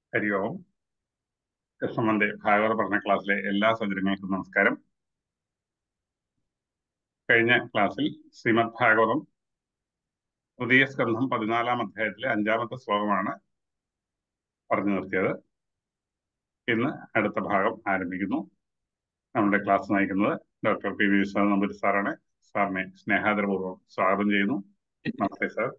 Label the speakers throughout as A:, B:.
A: ഹരി ഓം കൃഷ്ണമന്റെ ഭാഗവത പഠന ക്ലാസ്സിലെ എല്ലാ സൗജന്യങ്ങൾക്കും നമസ്കാരം കഴിഞ്ഞ ക്ലാസ്സിൽ ശ്രീമദ് ഭാഗവതം പുതിയ സ്കന്ധം പതിനാലാം അധ്യായത്തിലെ അഞ്ചാമത്തെ ശ്ലോകമാണ് പറഞ്ഞു നിർത്തിയത് ഇന്ന് അടുത്ത ഭാഗം ആരംഭിക്കുന്നു നമ്മുടെ ക്ലാസ് നയിക്കുന്നത് doctor P V Vishwanath Namboothiri സാറാണ് സാറിനെ സ്നേഹാദരപൂർവ്വം സ്വാഗതം ചെയ്യുന്നു നമസ്തേ സാർ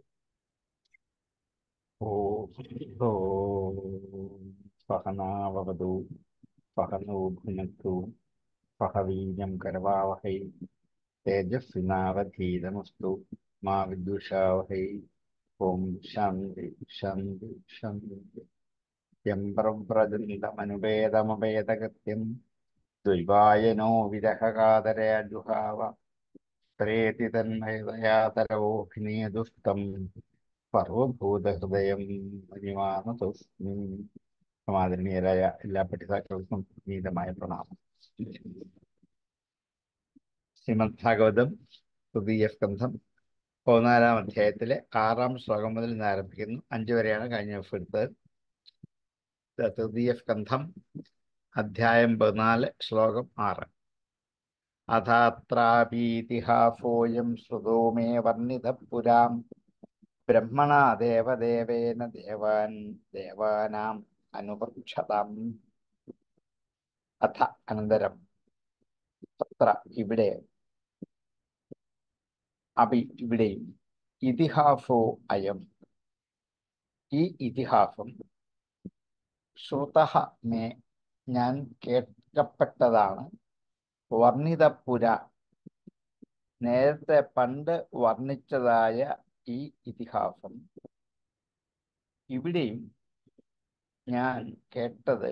B: സഹനാവതു സഹനോ ഭുനക്തു സഹവീര്യം കരവാവഹൈ തേജസ്വിനാവധീതമസ്തു മാ വിദുഷാവഹൈ ഓം ശാന്തി ശാന്തി ശാന്തി യം പ്രവ്രജന്തമനുപേതമപേതകൃത്യം ദുർവായനോ വിരഹകാതരേജുഹാവ പ്രേതി തന്മയതയാതരവോഹിനീയദുഷ്ടം സർവഭൂതഹൃദയം പരിമാനതോസ്മി സമാദരണീയരായ എല്ലാ പഠിതാക്കൾക്കും നീതമായ പ്രണാമം ശ്രീമദ് ഭാഗവതം തൃതീയ സ്കന്ധം പതിനാലാം അധ്യായത്തിലെ ആറാം ശ്ലോകം മുതൽ ഇന്ന് ആരംഭിക്കുന്നു അഞ്ചു വരെയാണ് കഴിഞ്ഞ ദിവസം എടുത്തത് തൃതീയ സ്കന്ധം അധ്യായം പതിനാല് ശ്ലോകം ആറ് അഥാത്രാപീതിഹാസോയം ശ്രുതോ മേ വർണ്ണിത പുരാം ബ്രഹ്മണ ദേവദേവേന ദേവാൻ ദേവാനാം അനുപക്ഷതാം അഥ അനന്തരം തത്ര ഇവിടെ അഭി ഇവിടെയും ഇതിഹാസോ അയം ഈ ഇതിഹാസം ശ്രുത മേ ഞാൻ കേൾക്കപ്പെട്ടതാണ് വർണ്ണിതപുര നേരത്തെ പണ്ട് വർണ്ണിച്ചതായ ഈ ഇതിഹാസം ഇവിടെയും ഞാൻ കേട്ടത്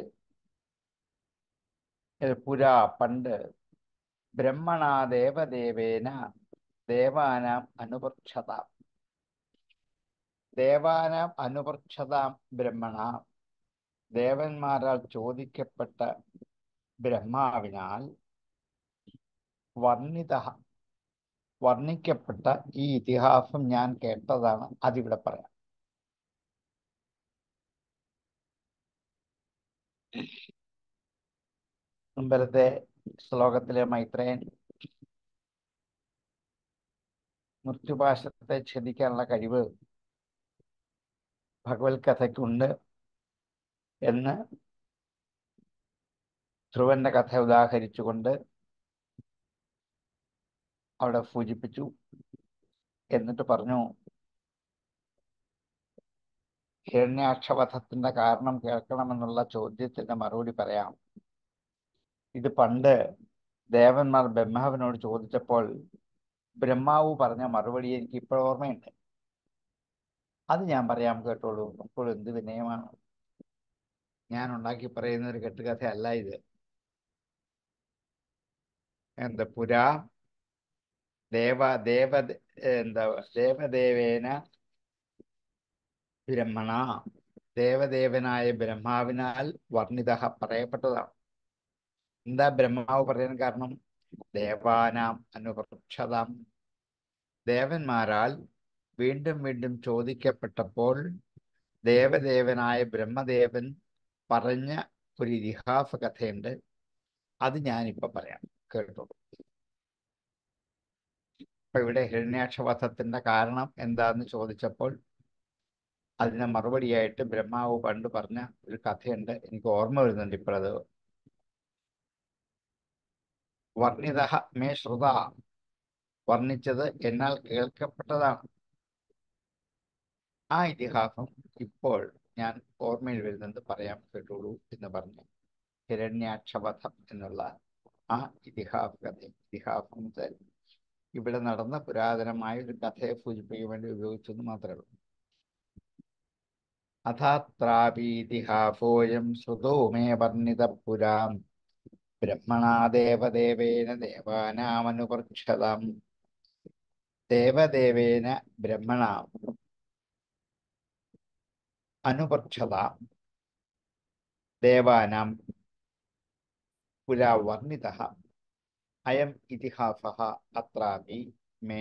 B: പുരാ പണ്ട് ബ്രഹ്മണ ദേവദേവേന ദേവാനാം അനുപക്ഷതാം ദേവാനാം അനുപക്ഷതാം ബ്രഹ്മണ ദേവന്മാരാൽ ചോദിക്കപ്പെട്ട ബ്രഹ്മാവിനാൽ വർണ്ണിത വർണ്ണിക്കപ്പെട്ട ഈ ഇതിഹാസം ഞാൻ കേട്ടതാണ് അതിവിടെ പറയാം മുമ്പത്തെ ശ്ലോകത്തിലെ മൈത്രേയൻ മൃത്യുപാശത്തെ ഛേദിക്കാനുള്ള കഴിവ് ഭഗവത് കഥയ്ക്കുണ്ട് എന്ന് ധ്രുവന്റെ കഥ ഉദാഹരിച്ചുകൊണ്ട് അവിടെ സൂചിപ്പിച്ചു എന്നിട്ട് പറഞ്ഞു ഹിരണ്യാക്ഷവധത്തിന്റെ കാരണം കേൾക്കണമെന്നുള്ള ചോദ്യത്തിന് മറുപടി പറയാം ഇത് പണ്ട് ദേവന്മാർ ബ്രഹ്മാവിനോട് ചോദിച്ചപ്പോൾ ബ്രഹ്മാവ് പറഞ്ഞ മറുപടി എനിക്ക് ഇപ്പോൾ ഓർമ്മയുണ്ട് അത് ഞാൻ പറയാം കേട്ടോളൂ അപ്പോൾ എന്ത് വിനയമാണ് ഞാൻ ഉണ്ടാക്കി പറയുന്ന ഒരു കെട്ടുകഥയല്ല ഇത് എന്താ പുരാ ദേവ ദേവ എന്താ ദേവദേവേന ബ്രഹ്മണ ദേവദേവനായ ബ്രഹ്മാവിനാൽ വർണ്ണിത പറയപ്പെട്ടതാണ് എന്താ ബ്രഹ്മാവ് പറയാൻ കാരണം ദേവാനാം അനുപക്ഷതാം ദേവന്മാരാൽ വീണ്ടും വീണ്ടും ചോദിക്കപ്പെട്ടപ്പോൾ ദേവദേവനായ ബ്രഹ്മദേവൻ പറഞ്ഞ ഒരു ഇതിഹാസ കഥയുണ്ട് അത് ഞാനിപ്പോ പറയാം കേട്ടോ അപ്പൊ ഇവിടെ ഹിരണ്യാക്ഷവധത്തിന്റെ കാരണം എന്താന്ന് ചോദിച്ചപ്പോൾ അതിന് മറുപടിയായിട്ട് ബ്രഹ്മാവ് പണ്ട് പറഞ്ഞ ഒരു കഥയുണ്ട് എനിക്ക് ഓർമ്മ വരുന്നുണ്ട് ഇപ്പോഴത് വർണ്ണിത മേ ശ്രുത വർണ്ണിച്ചത് എന്നാൽ കേൾക്കപ്പെട്ടതാണ് ആ ഇതിഹാസം ഇപ്പോൾ ഞാൻ ഓർമ്മയിൽ വരുന്നത് പറയാം കേട്ടോളൂ എന്ന് പറഞ്ഞു ഹിരണ്യാക്ഷവധം എന്നുള്ള ആ ഇതിഹാസ കഥ ഇതിഹാസം ഇവിടെ നടന്ന പുരാതനമായ ഒരു കഥയെ സൂചിപ്പിക്കാൻ വേണ്ടി ഉപയോഗിച്ചെന്ന് മാത്രമേ ഉള്ളൂ അഥാത്രാപീതിഹാസോയം ശ്രുതോ മേ വർണ്ണിത പുരാം ബ്രഹ്മണാ ദേവദേവേന ദേവാനാമനുപക്ഷതാം ദേവദേവേന ബ്രഹ്മണ അനുപക്ഷതാം ദേവാനാം പുരാ വർണ്ണിത അയം ഇതിഹാസ അത്രാപി മേ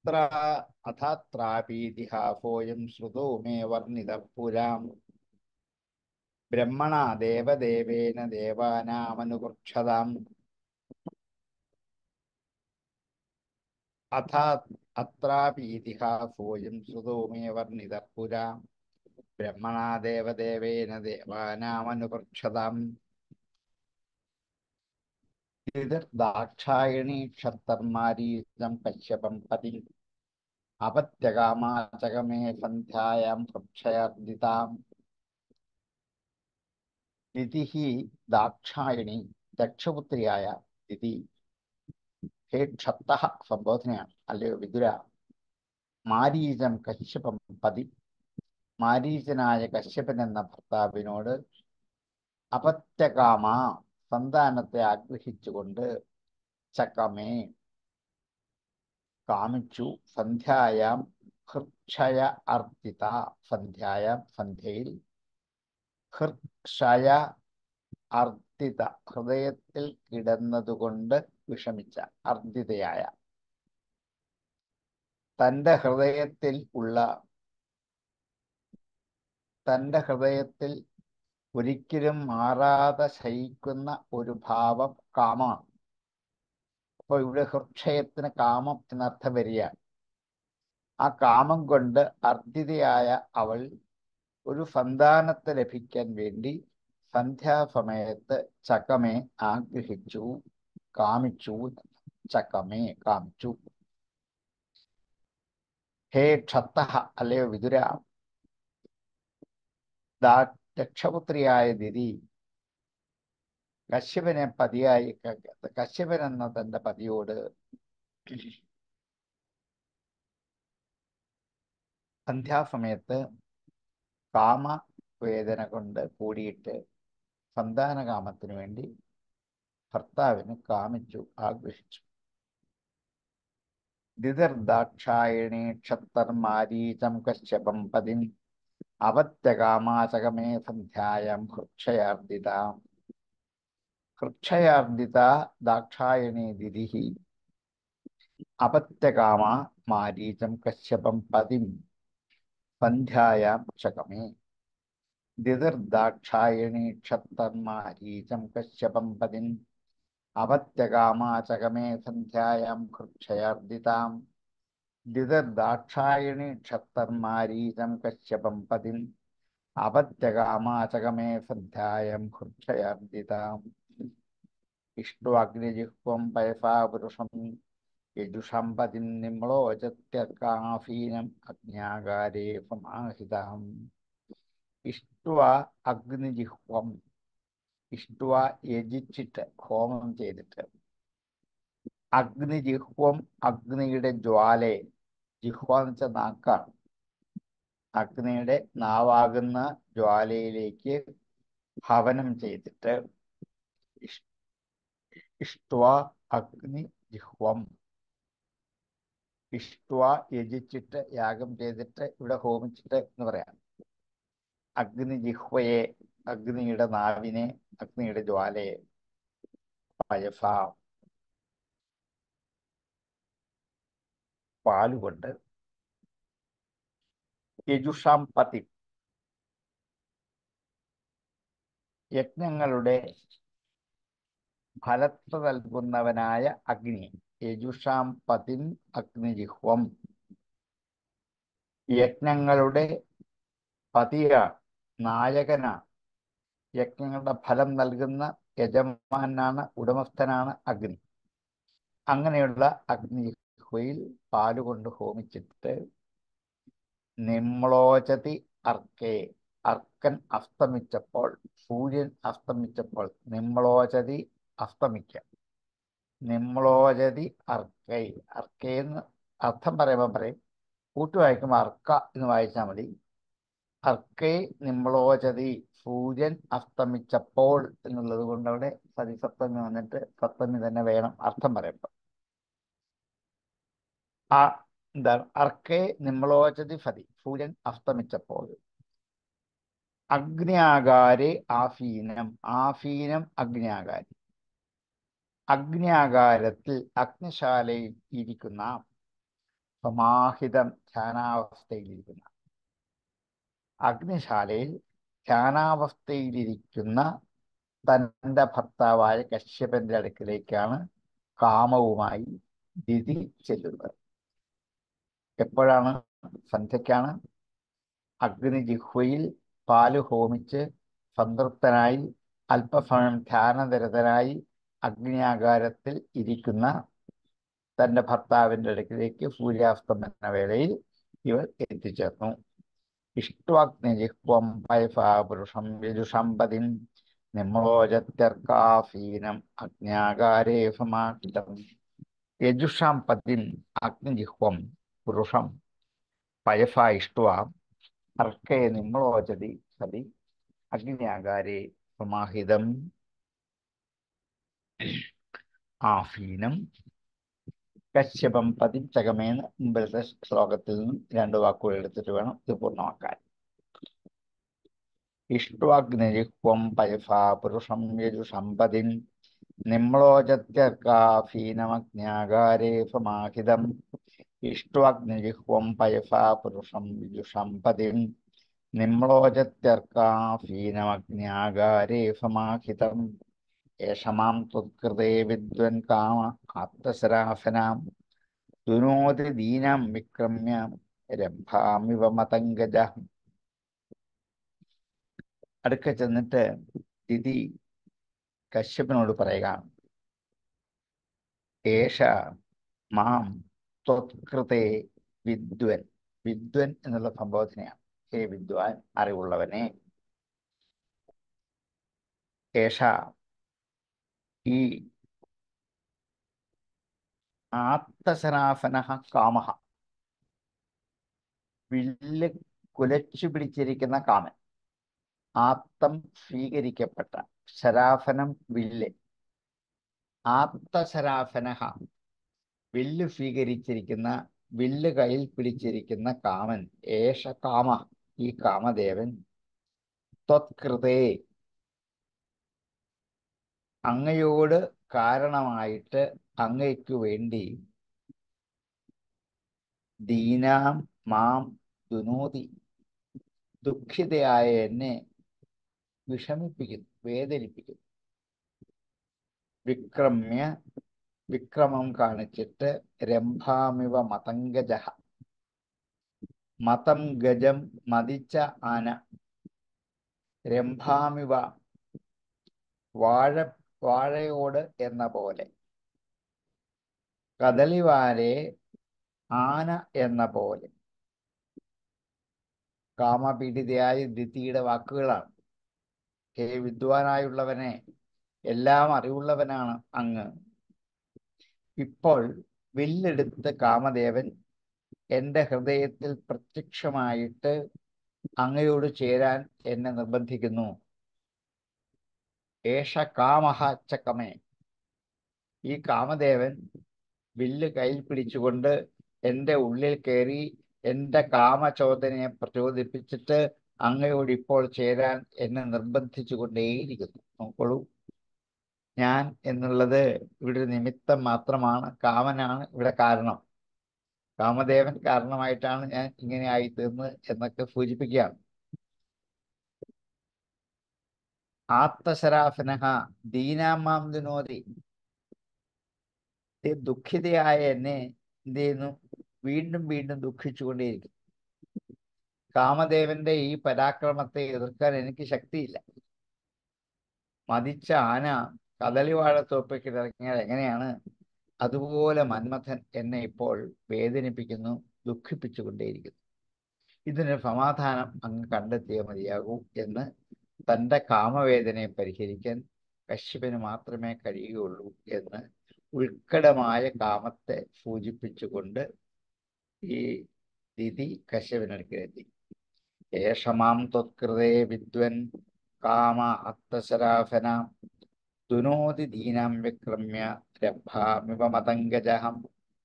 B: അത്ര അഥാത്രാപീതിഹാസോയം ശ്രുതോ മേ വർണ്ണിത പുരാം ബ്രഹ്മണ ദേവദേവേന ദേവാനാമനുപൃക്ഷതാം അഥാ അത്രാപീതിഹാസോയം ശ്രുതോ മേ വർണ്ണിത പുരാം ബ്രഹ്മണ ദേവദേവേന ദേവാനാമനുപൃക്ഷതാം ഇത് ദാക്ഷായണി ക്ഷത്തർമാരീചം കശ്യപം പതി അപത്യകാമാചകമേ സന്ധ്യായാം ഭക്ഷയർദിതാം ദിതി ഹി ദാക്ഷായണി ദക്ഷപുത്രിയായ ദിതി ഹേ ക്ഷത്ത സംബോധനയാണ് അല്ലയോ വിദുര മാരീചം കശ്യപം പതി മാരീചനായ കശ്യപൻ എന്ന ഭർത്താവിനോട് അപത്യകാമ സന്താനത്തെ ആഗ്രഹിച്ചുകൊണ്ട് ചക്കമേ കാമിച്ചു സന്ധ്യായാം ഹൃക്ഷയ അർപ്പിത സന്ധ്യായാം സന്ധ്യയിൽ ഹൃക്ഷയ അർദ്ദിത ഹൃദയത്തിൽ കിടന്നതുകൊണ്ട് വിഷമിച്ച അർദ്ദിതയായ തന്റെ ഹൃദയത്തിൽ ഉള്ള തന്റെ ഹൃദയത്തിൽ ഒരിക്കലും മാറാതെ ശയിക്കുന്ന ഒരു ഭാവം കാമമാണ് അപ്പൊ ഇവിടെ ഹൃക്ഷയത്തിന് കാമം എന്നർത്ഥം വരികയാണ് ആ കാമം കൊണ്ട് അർദ്ധിതയായ അവൾ ഒരു സന്താനത്തെ ലഭിക്കാൻ വേണ്ടി സന്ധ്യാസമയത്ത് ചക്കമേ ആഗ്രഹിച്ചു കാമിച്ചു ചക്കമേ കാമിച്ചു ഹേ ക്ഷത്ത അല്ലയോ വിതുര ദാ രക്ഷപുത്രിയായ ദിതി കശ്യപനെ പതിയായി കശ്യപൻ എന്ന തന്റെ പതിയോട് സന്ധ്യാസമയത്ത് കാമവേദന കൊണ്ട് കൂടിയിട്ട് സന്താനകാമത്തിനു വേണ്ടി ഭർത്താവിന് കാമിച്ചു ആഗ്രഹിച്ചു ദിതർദാക്ഷായണി ക്ഷത്തർമാരീചം കശ്യപം പതിൻ അവത്യകാമാചകമേ സന്ധ്യായം ഹൃക്ഷയാർദിതാം ഹൃക്ഷയാർദിത ദാക്ഷായണി ദിതി അപത്യകാമ മാരീചം കശ്യപം പതിം സന്ധ്യായാം ചകമേ ദിതിർദാക്ഷായണി ക്ഷത്തർമാരീചം കശ്യപം പതിൻ അവത്യകാമാചകമേ സന്ധ്യായാം ഹൃക്ഷയാർദിതാം ദിതിർദാക്ഷായണി ക്ഷത്തർമാരീചം കശ്യപം പതിം അപത്യകാമാചകമേ സന്ധ്യായം ഹൃക്ഷയാർദിതാം ഇഷ്ടുഅഗ്നിജിഹ്വം പയസാ പുരുഷം യജുഷം പതിം നിമ്ലോചത്യർക്കാഫീനം അജ്ഞാകാരേ സമാഹിതാം ഇഷ്ടുവ അഗ്നിജിഹ്വം ഇഷ്ടുവ യജിച്ചിട്ട് ഹോമം ചെയ്തിട്ട് അഗ്നിജിഹ്വം അഗ്നിയുടെ ജ്വാലയെ ജിഹ്വ എന്ന് വെച്ചാൽ നാക്കാണ് അഗ്നിയുടെ നാവാകുന്ന ജ്വാലയിലേക്ക് ഹവനം ചെയ്തിട്ട് ഇഷ്ടുവ അഗ്നി ജിഹ്വം ഇഷ്ടുവ യജിച്ചിട്ട് യാഗം ചെയ്തിട്ട് ഇവിടെ ഹോമിച്ചിട്ട് എന്ന് പറയാം അഗ്നി ജിഹ്വയെ അഗ്നിയുടെ നാവിനെ അഗ്നിയുടെ ജ്വാലയെ പയഫ പാലുകൊണ്ട് യജുഷാം പതി യജ്ഞങ്ങളുടെ ഫലത്ത് നൽകുന്നവനായ അഗ്നി യജുഷാം പതിം അഗ്നിജിഹ്വം യജ്ഞങ്ങളുടെ പതിയ നായകനാണ് യജ്ഞങ്ങളുടെ ഫലം നൽകുന്ന യജമാനാണ് ഉടമസ്ഥനാണ് അഗ്നി അങ്ങനെയുള്ള അഗ്നിജിഹ്വയിൽ പാലുകൊണ്ട് ഹോമിച്ചിട്ട് നിമ്ലോചതി അർക്കേ അർക്കൻ അസ്തമിച്ചപ്പോൾ സൂര്യൻ അസ്തമിച്ചപ്പോൾ നിമ്ലോചതി അസ്തമിക്കാം നിമ്ലോചതി അർക്കൈ അർക്കയെന്ന് അർത്ഥം പറയുമ്പോൾ പറയും കൂട്ടി വായിക്കുമ്പോൾ അർക്ക എന്ന് വായിച്ചാൽ മതി അർക്കൈ നിമ്ലോചതി സൂര്യൻ അസ്തമിച്ചപ്പോൾ എന്നുള്ളത് കൊണ്ട് അവിടെ സതിസപ്തമി വന്നിട്ട് സപ്തമി തന്നെ വേണം അർത്ഥം പറയുമ്പോൾ ആ എന്താണ് അർക്കേ നിമ്ലോചതി ഫതി സൂര്യൻ അസ്തമിച്ചപ്പോൾ അഗ്നിയാകാരെ ആഫീനം ആഫീനം അഗ്നിയാകാരി അഗ്നിയാകാരത്തിൽ അഗ്നിശാലയിൽ ഇരിക്കുന്ന സമാഹിതം ധ്യാനാവസ്ഥയിലിരിക്കുന്ന അഗ്നിശാലയിൽ ധ്യാനാവസ്ഥയിലിരിക്കുന്ന തൻ്റെ ഭർത്താവായ കശ്യപന്റെ അടുക്കിലേക്കാണ് കാമവുമായി ദിതി ചെല്ലുന്നത് എപ്പോഴാണ് സന്ധ്യയ്ക്കാണ് അഗ്നിജിഹ്വയിൽ പാല് ഹോമിച്ച് സംതൃപ്തനായി അല്പസമയം ധ്യാനനിരതനായി അഗ്നിയാകാരത്തിൽ ഇരിക്കുന്ന തൻ്റെ ഭർത്താവിൻ്റെ അടുക്കിലേക്ക് സൂര്യാസ്തമന വേളയിൽ ഇവർ എത്തിച്ചേർന്നു ഇഷ്ട്വാഗ്നിജിഹ്വം പൈഫാപുരുഷം യജുഷമ്പതിം നിമ്രോജത്യർക്കാഫീനം അഗ്നാകാരേ സമാഹിതം യജുഷാം പതിം അഗ്നിജിഹ്വം പുരുഷം പയഫ ഇഷ്ട്വ അർക്കേ നിമ്രോചതി സതി അഗ്നിയാകാരേ സമാഹിതം ആഫീനം കശ്യപം പതിച്ചകമേന്ന് മുമ്പിലത്തെ ശ്ലോകത്തിൽ നിന്നും രണ്ട് വാക്കുകൾ എടുത്തിട്ട് വേണം ഇത് പൂർണ്ണമാക്കാൻ ഇഷ്ട്വാഗ്നിജിഹ്വം പയഫാ പുരുഷം യജുഷമ്പതിം നിമ്ലോചത്യർക്കാഫീനമഗ്നാകാരേ സമാഹിതം ഇഷ്ട്വാഗ്നിജിഹ്വം പയഫാ പുരുഷം യജുഷമ്പതിം നിമ്ലോചത്യർക്കാഫീനമഗ്നാകാരേ സമാഹിതം ഏഷമാം ത്വത്കൃതേ വിദ്വൻ കാമ ആത്മസരാഫനാം ദുനോതി ദീനം വിക്രമ്യ രംഭാമിവ മതങ്കജ അടുക്ക ചെന്നിട്ട് ദിതി കശ്യപനോട് പറയുക ഏഷ മാം ത്വത്കൃതേ വിദ്വൻ വിദ്വൻ എന്നുള്ള സംബോധനയാണ് ഹേ വിദ്വാൻ അറിവുള്ളവനെ ഏഷ ഈ ആത്തസനാഫന കാമ വില്ല് കുലച്ചു പിടിച്ചിരിക്കുന്ന കാമൻ ആത്തം സ്വീകരിക്കപ്പെട്ട ശരാഫനം വില്ല് ആത്തശരാഫന വില്ല് സ്വീകരിച്ചിരിക്കുന്ന വില്ല് കയ്യിൽ പിടിച്ചിരിക്കുന്ന കാമൻ ഏഷ കാമ ഈ കാമദേവൻ ത്വത്കൃതേ അങ്ങയോട് കാരണമായിട്ട് അങ്ങയ്ക്കു വേണ്ടി ദീനാം മാം ദുനോതി ദുഃഖിതയായ എന്നെ വിഷമിപ്പിക്കുന്നു വേദനിപ്പിക്കുന്നു വിക്രമ്യ വിക്രമം കാണിച്ചിട്ട് രംഭാമിവ മതംഗജ മതം ഗജം മതിച്ച ആന രംഭാമിവ വാഴ വാഴയോട് എന്ന പോലെ കദളിവാരെ ആന എന്ന പോലെ കാമപീഡിതയായ ദിതിയുടെ വാക്കുകളാണ് ഹേ വിദ്വാനായുള്ളവനെ എല്ലാം അറിവുള്ളവനാണ് അങ്ങ് ഇപ്പോൾ വില്ലെടുത്ത് കാമദേവൻ എൻ്റെ ഹൃദയത്തിൽ പ്രത്യക്ഷമായിട്ട് അങ്ങയോട് ചേരാൻ എന്നെ നിർബന്ധിക്കുന്നു ഏഷ കാമഹ ചക്കമേ ഈ കാമദേവൻ വില്ല് കയ്യിൽ പിടിച്ചുകൊണ്ട് എൻ്റെ ഉള്ളിൽ കയറി എൻ്റെ കാമചോദനയെ പ്രചോദിപ്പിച്ചിട്ട് അങ്ങയോട് ഇപ്പോൾ ചേരാൻ എന്നെ നിർബന്ധിച്ചു കൊണ്ടേയിരിക്കുന്നു നോക്കോളൂ ഞാൻ എന്നുള്ളത് ഇവിടെ ഒരു നിമിത്തം മാത്രമാണ് കാമനാണ് ഇവിടെ കാരണം കാമദേവൻ കാരണമായിട്ടാണ് ഞാൻ ഇങ്ങനെ ആയിത്തീർന്നത് എന്നൊക്കെ സൂചിപ്പിക്കുകയാണ് ആത്തശരാഫനഹ ദീനാമാം ദിനോതി ദുഃഖിതയായ എന്നെ എന്ത് ചെയ്യുന്നു വീണ്ടും വീണ്ടും ദുഃഖിച്ചുകൊണ്ടേയിരിക്കും കാമദേവന്റെ ഈ പരാക്രമത്തെ എതിർക്കാൻ എനിക്ക് ശക്തിയില്ല മതിച്ച ആന കദളിവാഴത്തോപ്പയ്ക്ക് ഇറങ്ങിയാൽ എങ്ങനെയാണ് അതുപോലെ മന്മഥൻ എന്നെ ഇപ്പോൾ വേദനിപ്പിക്കുന്നു ദുഃഖിപ്പിച്ചുകൊണ്ടേയിരിക്കുന്നു ഇതിന് സമാധാനം അങ്ങ് കണ്ടെത്തിയേ മതിയാകൂ എന്ന് തൻ്റെ കാമവേദനയെ പരിഹരിക്കാൻ കശ്യപന് മാത്രമേ കഴിയുകയുള്ളൂ എന്ന് ഉൾക്കടമായ കാമത്തെ സൂചിപ്പിച്ചുകൊണ്ട് ഈ ദിതി കശ്യപനടുക്കിലെത്തി ഏഷമാം ത്വത്കൃതേ വിദ്വൻ കാമ അത്തശരാഫന ദുനോതി ദീനാം വിക്രമ്യ രംഭാമിവ മതങ്കജഹം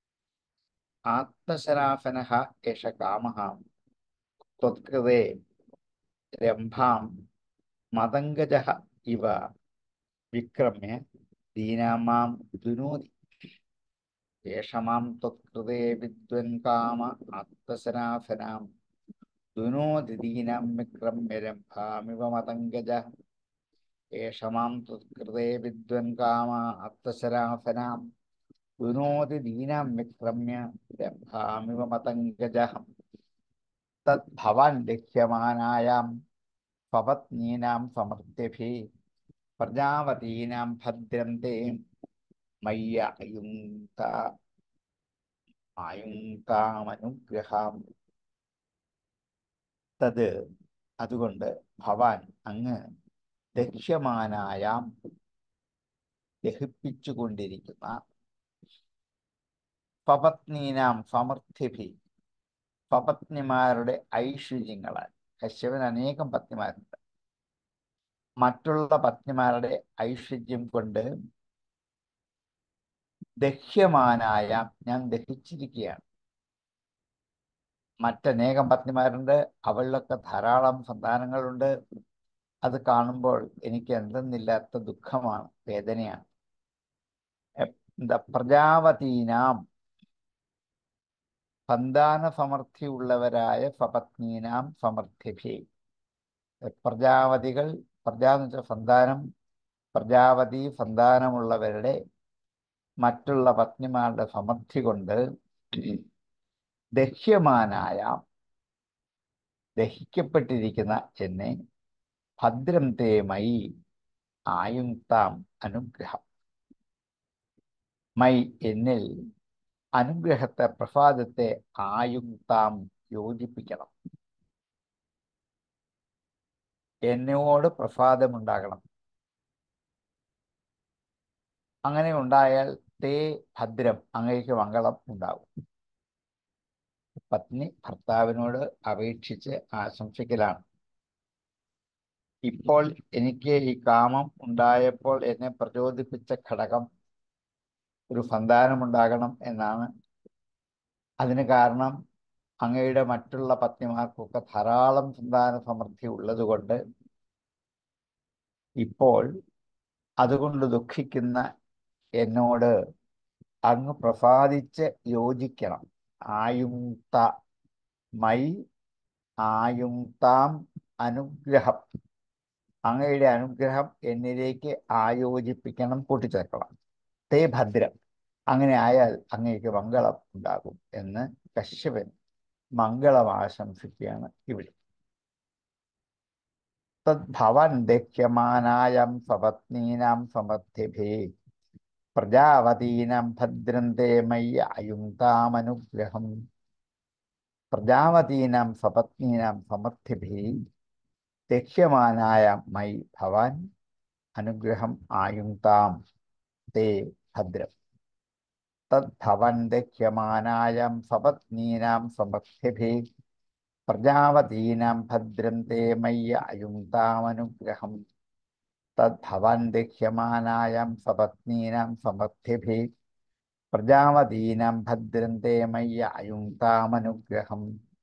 B: ആത്തശരാഫന ഏഷ കാമ ത്വത്കൃതേ രംഭാം മതങ്കജ ഇവ വിക്രമ്യ ദീനാമാം ദുനോതി യേഷമാം ത്വത്കൃതേ വിദ്വൻ കാമ ആത്മസനാഫനാം ദുനോദിദീനാം വിക്രമ്യരംഭാമിവ മതങ്കജ യേഷമാം ത്വത്കൃതേ വിദ്വൻ കാമ ആത്മസനാഫനാം ദുനോദിദീനാം വിക്രമ്യ രംഭാമിവ മതങ്കജ തദ്ഭവാൻ ലക്ഷ്യമാനായാം സ്വപത്നീനാം സമർത്ഥ്യഭി പ്രജാവതീനാം ഭദ്രം തേ മയ്യ അയുങ്ക ആയുങ്കാമനുഗ്രഹാം തത് അതുകൊണ്ട് ഭവാൻ അങ്ങ് ദക്ഷ്യമാനായാം ദഹിപ്പിച്ചുകൊണ്ടിരിക്കുന്ന സ്വപത്നീനാം സമർത്ഥ്യഭി സ്വപത്നിമാരുടെ ഐശ്വര്യങ്ങളാൽ കശ്യപന് അനേകം പത്നിമാരുണ്ട് മറ്റുള്ള പത്നിമാരുടെ ഐശ്വര്യം കൊണ്ട് ദഹ്യമാനായ ഞാൻ ദഹിച്ചിരിക്കുകയാണ് മറ്റനേകം പത്നിമാരുണ്ട് അവളിലൊക്കെ ധാരാളം സന്താനങ്ങളുണ്ട് അത് കാണുമ്പോൾ എനിക്ക് എന്തെന്നില്ലാത്ത ദുഃഖമാണ് വേദനയാണ് എന്താ പ്രജാവതീനാം സന്താന സമൃദ്ധിയുള്ളവരായ സ്വപത്നീനാം സമൃദ്ധിഭി പ്രജാവതികൾ പ്രജാ എന്ന് വെച്ചാൽ സന്താനം പ്രജാവതി സന്താനമുള്ളവരുടെ മറ്റുള്ള പത്നിമാരുടെ സമൃദ്ധി കൊണ്ട് ദഹ്യമാനായ ദഹിക്കപ്പെട്ടിരിക്കുന്ന എന്നെ ഭദ്രം തേമയി ആയുക്താം അനുഗ്രഹം മൈ എന്നിൽ അനുഗ്രഹത്തെ പ്രസാദത്തെ ആയുക്താം യോജിപ്പിക്കണം എന്നോട് പ്രസാദമുണ്ടാകണം അങ്ങനെ ഉണ്ടായാൽ തേ ഭദ്രം അങ്ങേക്ക് മംഗളം ഉണ്ടാകും പത്നി ഭർത്താവിനോട് അപേക്ഷിച്ച് ആശംസിക്കലാണ് ഇപ്പോൾ എനിക്ക് ഈ കാമം ഉണ്ടായപ്പോൾ എന്നെ പ്രചോദിപ്പിച്ച ഘടകം ഒരു സന്താനമുണ്ടാകണം എന്നാണ് അതിന് കാരണം അങ്ങയുടെ മറ്റുള്ള പത്നിമാർക്കൊക്കെ ധാരാളം സന്താന സമൃദ്ധി ഉള്ളതുകൊണ്ട് ഇപ്പോൾ അതുകൊണ്ട് ദുഃഖിക്കുന്ന എന്നോട് അങ്ങ് പ്രസാദിച്ച് യോജിക്കണം ആയുക്ത മൈ ആയുക്താം അനുഗ്രഹം അങ്ങയുടെ അനുഗ്രഹം എന്നിലേക്ക് ആയോജിപ്പിക്കണം കൂട്ടിച്ചേർക്കണം തേ ഭദ്രം അങ്ങനെ ആയാൽ അങ്ങേക്ക് മംഗളം ഉണ്ടാകും എന്ന് കശ്യപൻ മംഗളം ആശംസിക്കുകയാണ് ഇവിടെ തദ്ഭവൻ ദക്ഷ്യമാനായം സ്വപത്നീനാം സമർത്ഥിഭേ പ്രജാവതീനാം ഭദ്രം തേ മയ്യ അയുങ്താമനുഗ്രഹം പ്രജാവതീനാം സ്വപത്നീനാം സമർത്ഥിഭി ദക്ഷ്യമാനായ മൈ ഭവാൻ അനുഗ്രഹം ആയുങ്താം തേ ഭദ്രം തദ്ഭവൻ ദക്ഷ്യമാനായം സ്വപത്നീനാം സമർത്ഥിഭി പ്രജാവതീനാം ഭദ്രം തേ മയ്യ അയുങ്താമനുഗ്രഹം തദ്ഭവൻ ദക്ഷ്യമാനായം സ്വപത്നീനാം സമർത്ഥിഭി പ്രജാവതീനാം ഭദ്രം തേ മയ്യ അയുങ്താമനുഗ്രഹം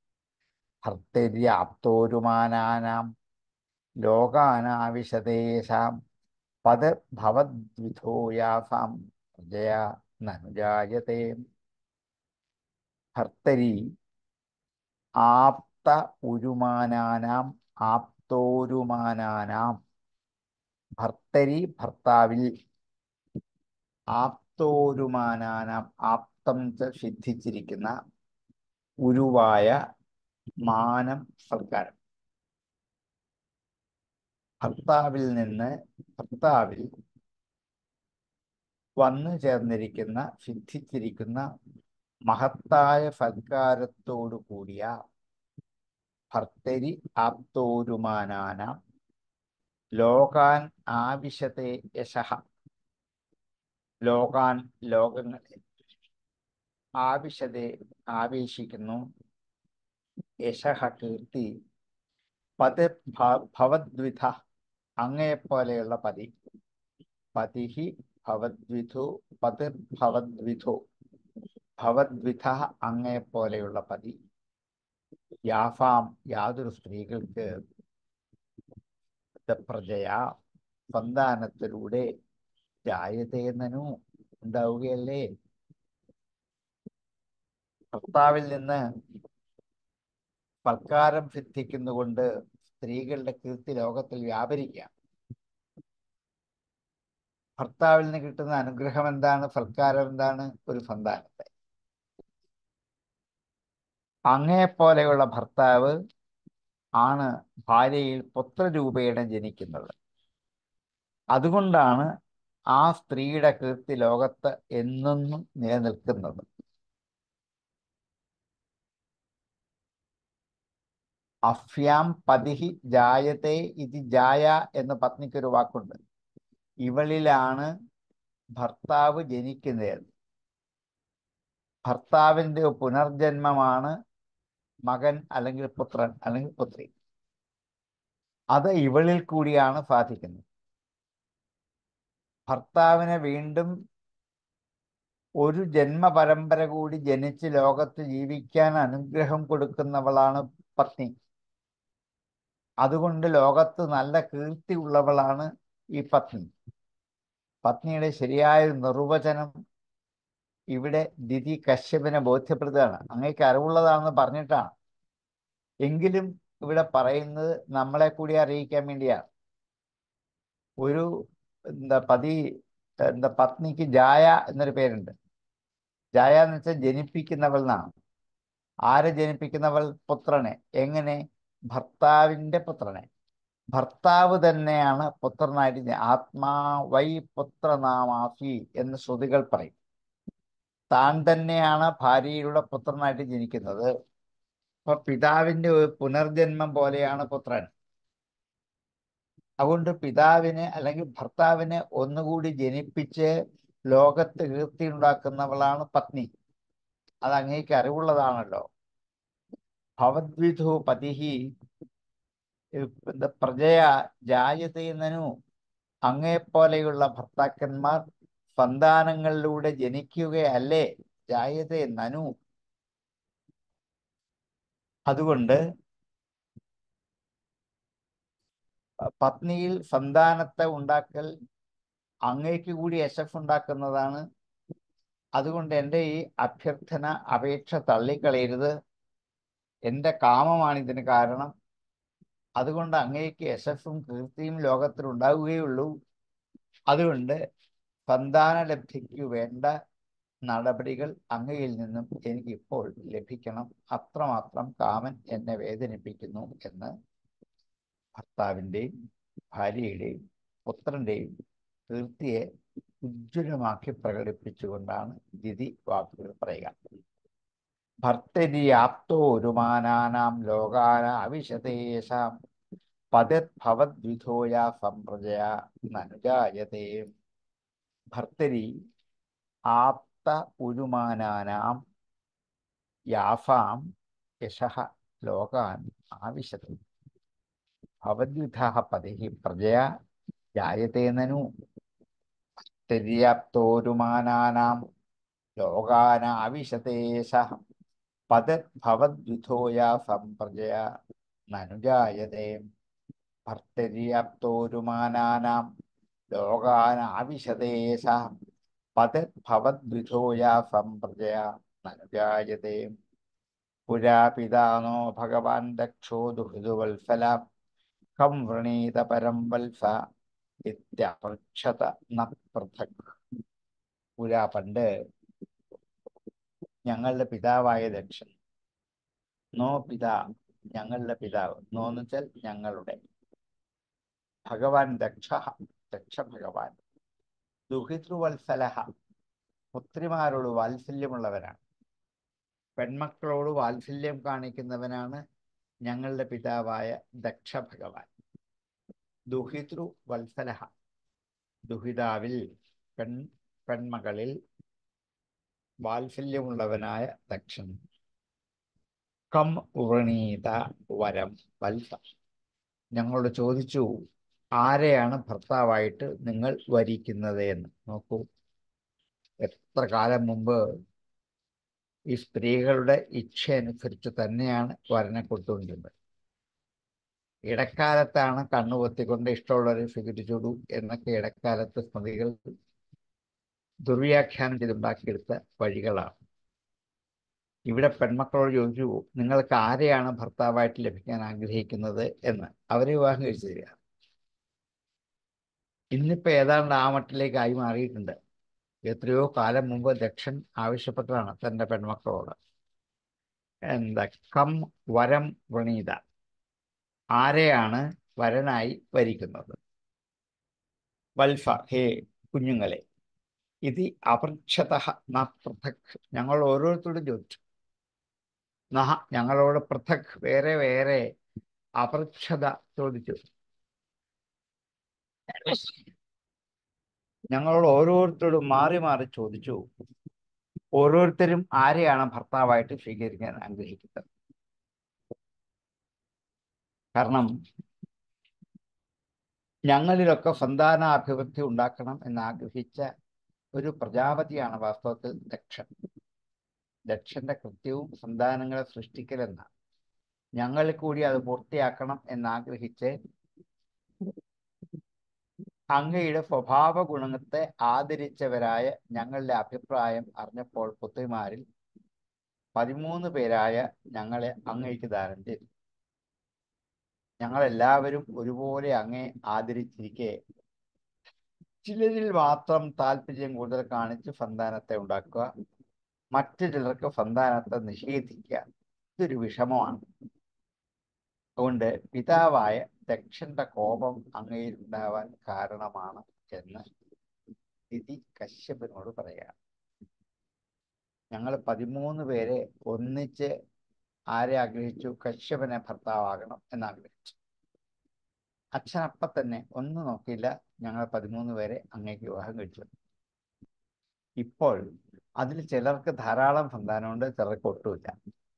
B: ഭർത്തര്യാപ്തോരുമാനാനാം ലോകാനാവിശതേഷാം പദ ഭവദ്വിധോയാസാം പ്രജയാ നനുജായത്തെ ഭർത്തരി ആപ്ത ഉരുമാനാനാം ആപ്തോരുമാനാനാം ഭർത്തരി ഭർത്താവിൽ ആപ്തോരുമാനാനാം ആപ്തം സിദ്ധിച്ചിരിക്കുന്ന ഉരുവായ മാനം സൽക്കാരം ഭർത്താവിൽ നിന്ന് ഭർത്താവിൽ വന്നു ചേർന്നിരിക്കുന്ന സിദ്ധിച്ചിരിക്കുന്ന മഹത്തായ സൽക്കാരത്തോടു കൂടിയ ഭർത്തരി ആപ്തോരുമാനാന ലോകാൻ ആവിശത്തെ യശഃ ലോകാൻ ലോകങ്ങളെ ആവിശതെ ആവേശിക്കുന്നു യശഃ കീർത്തി പത് ഭവദ്വിധ അങ്ങയെപ്പോലെയുള്ള പതി പതിഹി ഭവദ്വിധു പതിർ ഭവദ്വിധു ഭവദ്വിധ അങ്ങയെപ്പോലെയുള്ള പതി യാഫാം യാതൊരു സ്ത്രീകൾക്ക് പ്രജയ സന്താനത്തിലൂടെ ജായതേനു ഉണ്ടാവുകയല്ലേ ഭർത്താവിൽ നിന്ന് സൽക്കാരം സിദ്ധിക്കുന്നുകൊണ്ട് സ്ത്രീകളുടെ കീർത്തി ലോകത്തിൽ വ്യാപരിക്കാം ഭർത്താവിൽ നിന്ന് കിട്ടുന്ന അനുഗ്രഹം എന്താണ് സൽക്കാരം എന്താണ് ഒരു സന്താനത്തെ അങ്ങയെപ്പോലെയുള്ള ഭർത്താവ് ആണ് ഭാര്യയിൽ പുത്രരൂപേണ ജനിക്കുന്നത് അതുകൊണ്ടാണ് ആ സ്ത്രീയുടെ കീർത്തി ലോകത്ത് എന്നെന്നും നിലനിൽക്കുന്നത് അഫ്യാം പതിഹി ജായത്തെ ഇത് ജായ എന്ന് പത്നിക്കൊരു വാക്കുണ്ട് ഇവളിലാണ് ഭർത്താവ് ജനിക്കുന്നത് ഭർത്താവിൻ്റെ പുനർജന്മമാണ് മകൻ അല്ലെങ്കിൽ പുത്രൻ അല്ലെങ്കിൽ പുത്രി അത് ഇവളിൽ കൂടിയാണ് സാധിക്കുന്നത് ഭർത്താവിനെ വീണ്ടും ഒരു ജന്മപരമ്പര കൂടി ജനിച്ച് ലോകത്ത് ജീവിക്കാൻ അനുഗ്രഹം കൊടുക്കുന്നവളാണ് പത്നി അതുകൊണ്ട് ലോകത്ത് നല്ല കീർത്തി ഉള്ളവളാണ് ഈ പത്നി പത്നിയുടെ ശരിയായ നിർവചനം ഇവിടെ ദിതി കശ്യപിനെ ബോധ്യപ്പെടുത്തുകയാണ് അങ്ങേക്ക് അറിവുള്ളതാണെന്ന് പറഞ്ഞിട്ടാണ് എങ്കിലും ഇവിടെ പറയുന്നത് നമ്മളെ കൂടി അറിയിക്കാൻ വേണ്ടിയാണ് ഒരു എന്താ പതി എന്താ പത്നിക്ക് ജായ എന്നൊരു പേരുണ്ട് ജായ എന്ന് വെച്ചാൽ ജനിപ്പിക്കുന്നവൾ എന്നാണ് ആരെ ജനിപ്പിക്കുന്നവൾ പുത്രനെ എങ്ങനെ ഭർത്താവിൻ്റെ പുത്രനെ ഭർത്താവ് തന്നെയാണ് പുത്രനായിട്ട് ആത്മാ വൈ പുത്രനാമാഫി എന്ന് ശ്രുതികൾ പറയും താൻ തന്നെയാണ് ഭാര്യയിലൂടെ പുത്രനായിട്ട് ജനിക്കുന്നത് അപ്പൊ പിതാവിന്റെ ഒരു പുനർജന്മം പോലെയാണ് പുത്രൻ അതുകൊണ്ട് പിതാവിന് അല്ലെങ്കിൽ ഭർത്താവിനെ ഒന്നുകൂടി ജനിപ്പിച്ച് ലോകത്ത് കീർത്തി ഉണ്ടാക്കുന്നവളാണ് പത്നി അത് അങ്ങേക്ക് അറിവുള്ളതാണല്ലോ ഭവദ്വിധു പതിഹി പ്രജയ ജായതീനു അങ്ങയെപ്പോലെയുള്ള ഭർത്താക്കന്മാർ സന്താനങ്ങളിലൂടെ ജനിക്കുകയല്ലേ ജായതേ നനു അതുകൊണ്ട് പത്നിയിൽ സന്താനത്തെ ഉണ്ടാക്കൽ അങ്ങേക്ക് കൂടി യശഫ് ഉണ്ടാക്കുന്നതാണ് അതുകൊണ്ട് എൻ്റെ ഈ അഭ്യർത്ഥന അപേക്ഷ തള്ളിക്കളയരുത് എൻ്റെ കാമമാണ് ഇതിന് കാരണം അതുകൊണ്ട് അങ്ങേക്ക് യശസ്സും കീർത്തിയും ലോകത്തിൽ ഉണ്ടാവുകയുള്ളൂ അതുകൊണ്ട് സന്താനലബ്ധിക്ക് വേണ്ട നടപടികൾ അങ്ങയിൽ നിന്നും എനിക്ക് ഇപ്പോൾ ലഭിക്കണം അത്രമാത്രം കാമൻ എന്നെ വേദനിപ്പിക്കുന്നു എന്ന് ഭർത്താവിൻ്റെയും ഭാര്യയുടെയും പുത്രൻ്റെയും കീർത്തിയെ ഉജ്ജ്വലമാക്കി പ്രകടിപ്പിച്ചുകൊണ്ടാണ് ദിതി വാക്കുകൾ പറയുക ഭർത്തരി ആപ്തോരുമാനാനാം ലോകാന അവിശതേശാം പതത് ഭവദ്വിധോയ സംപ്രജയ നനുജായതേ ഭർത്തരി ആപ്ത ഉരുമാനാനാം യാഫാം യശഃ ലോകാൻ ആവിശതി ഭവദ്വിധ പതിഹി പ്രജയ ജായത്തെ നനു പര്യാപ്തോരുമാനാനാം ലോകാനാവിശതേശ പതത് ഭവദ്വിധോയ സംപ്രജയ നനുജായതേ ഭർത്തര്യാപ്തോരുമാനാനാം ലോകാനാവിശതേശ പതത് ഭവദ്വിധോയ സംപ്രജയ നനുജായതേ പുരാ പിതാനോ ഭഗവാൻ ദക്ഷോ ദുഹൃദുവത്സല കം വൃണീത പരം വത്സ ഇത്യപൃച്ഛത ന പൃഥക് പുരാ പണ്ട് ഞങ്ങളുടെ പിതാവായ ദക്ഷൻ നോ പിതാ ഞങ്ങളുടെ പിതാവ് നോ എന്ന് വെച്ചാൽ ഞങ്ങളുടെ ഭഗവാൻ ദക്ഷ ദക്ഷ ഭഗവാൻ ദുഹിതൃവത്സലഹ പുത്രിമാരോട് വാത്സല്യമുള്ളവനാണ് പെൺമക്കളോട് വാത്സല്യം കാണിക്കുന്നവനാണ് ഞങ്ങളുടെ പിതാവായ ദക്ഷ ഭഗവാൻ ദുഹിതൃ വത്സലഹ ദുഹിതാവിൽ പെൺ പെൺമകളിൽ വാത്സല്യമുള്ളവനായ ദക്ഷൻ കം ഉറണീത വരം വത്സ ഞങ്ങളോട് ചോദിച്ചു ആരെയാണ് ഭർത്താവായിട്ട് നിങ്ങൾ വരിക്കുന്നത് എന്ന് നോക്കൂ എത്ര കാലം മുമ്പ് ഈ സ്ത്രീകളുടെ ഇച്ഛ അനുസരിച്ച് തന്നെയാണ് വരനെ കൊണ്ടുകൊണ്ടിരുന്നത് ഇടക്കാലത്താണ് കണ്ണുപൊത്തിക്കൊണ്ട് ഇഷ്ടമുള്ളവരെ സ്വീകരിച്ചോടൂ എന്നൊക്കെ ഇടക്കാലത്ത് സ്മൃതികൾ ദുർവ്യാഖ്യാനം ചെയ്തുണ്ടാക്കിയെടുത്ത വഴികളാണ് ഇവിടെ പെൺമക്കളോട് ചോദിച്ചു നിങ്ങൾക്ക് ആരെയാണ് ഭർത്താവായിട്ട് ലഭിക്കാൻ ആഗ്രഹിക്കുന്നത് എന്ന് അവരെ വിവാഹം കഴിച്ചു തരിക ഇന്നിപ്പോ ഏതാണ്ട് ആ മട്ടിലേക്കായി മാറിയിട്ടുണ്ട് എത്രയോ കാലം മുമ്പ് ദക്ഷൻ ആവശ്യപ്പെട്ടതാണ് തൻ്റെ പെൺമക്കളോട് എന്താ കം വരം വ്രണീത ആരെയാണ് വരനായി വരിക്കുന്നത് വത്ഫ ഹേ കുഞ്ഞുങ്ങളെ ഇത് അപൃച്ഛത ന പൃഥക് ഞങ്ങൾ ഓരോരുത്തരോടും ചോദിച്ചു നഹ ഞങ്ങളോട് പൃഥക് വേറെ വേറെ അപൃച്ഛത ചോദിച്ചു ഞങ്ങളോട് ഓരോരുത്തരോടും മാറി മാറി ചോദിച്ചു ഓരോരുത്തരും ആരെയാണ് ഭർത്താവായിട്ട് സ്വീകരിക്കാൻ ആഗ്രഹിക്കുന്നത് കാരണം ഞങ്ങളിലൊക്കെ സന്താനാഭിവൃദ്ധി ഉണ്ടാക്കണം എന്ന് ആഗ്രഹിച്ച ഒരു പ്രജാപതിയാണ് വാസ്തവത്തിൽ ദക്ഷൻ ദക്ഷന്റെ കൃത്യവും സന്താനങ്ങളെ സൃഷ്ടിക്കലെന്ന ഞങ്ങളിൽ കൂടി അത് പൂർത്തിയാക്കണം എന്നാഗ്രഹിച്ച് അങ്ങയുടെ സ്വഭാവ ഗുണത്തെ ആദരിച്ചവരായ ഞങ്ങളുടെ അഭിപ്രായം അറിഞ്ഞപ്പോൾ പുത്രിമാരിൽ പതിമൂന്ന് പേരായ ഞങ്ങളെ അങ്ങേക്ക് ദാനം ചെയ്തു ഞങ്ങളെല്ലാവരും ഒരുപോലെ അങ്ങേ ആദരിച്ചിരിക്കെ ചിലരിൽ മാത്രം താല്പര്യം കൂടുതൽ കാണിച്ച് സന്താനത്തെ ഉണ്ടാക്കുക മറ്റു ചിലർക്ക് സന്താനത്തെ നിഷേധിക്കുക ഇതൊരു വിഷമമാണ് അതുകൊണ്ട് പിതാവായ ദക്ഷന്റെ കോപം അങ്ങയിൽ ഉണ്ടാവാൻ കാരണമാണ് എന്ന് സ്ഥിതി കശ്യപനോട് പറയാം ഞങ്ങൾ പതിമൂന്ന് പേരെ ഒന്നിച്ച് ആരെ ആഗ്രഹിച്ചു കശ്യപനെ ഭർത്താവാകണം എന്നാഗ്രഹിച്ചു അച്ഛനപ്പം തന്നെ ഒന്നും നോക്കിയില്ല ഞങ്ങൾ പതിമൂന്ന് പേരെ അങ്ങേക്ക് വിവാഹം കഴിച്ചു ഇപ്പോൾ അതിൽ ചിലർക്ക് ധാരാളം സന്താനമുണ്ട് ചിലർക്ക് ഒട്ടുമില്ല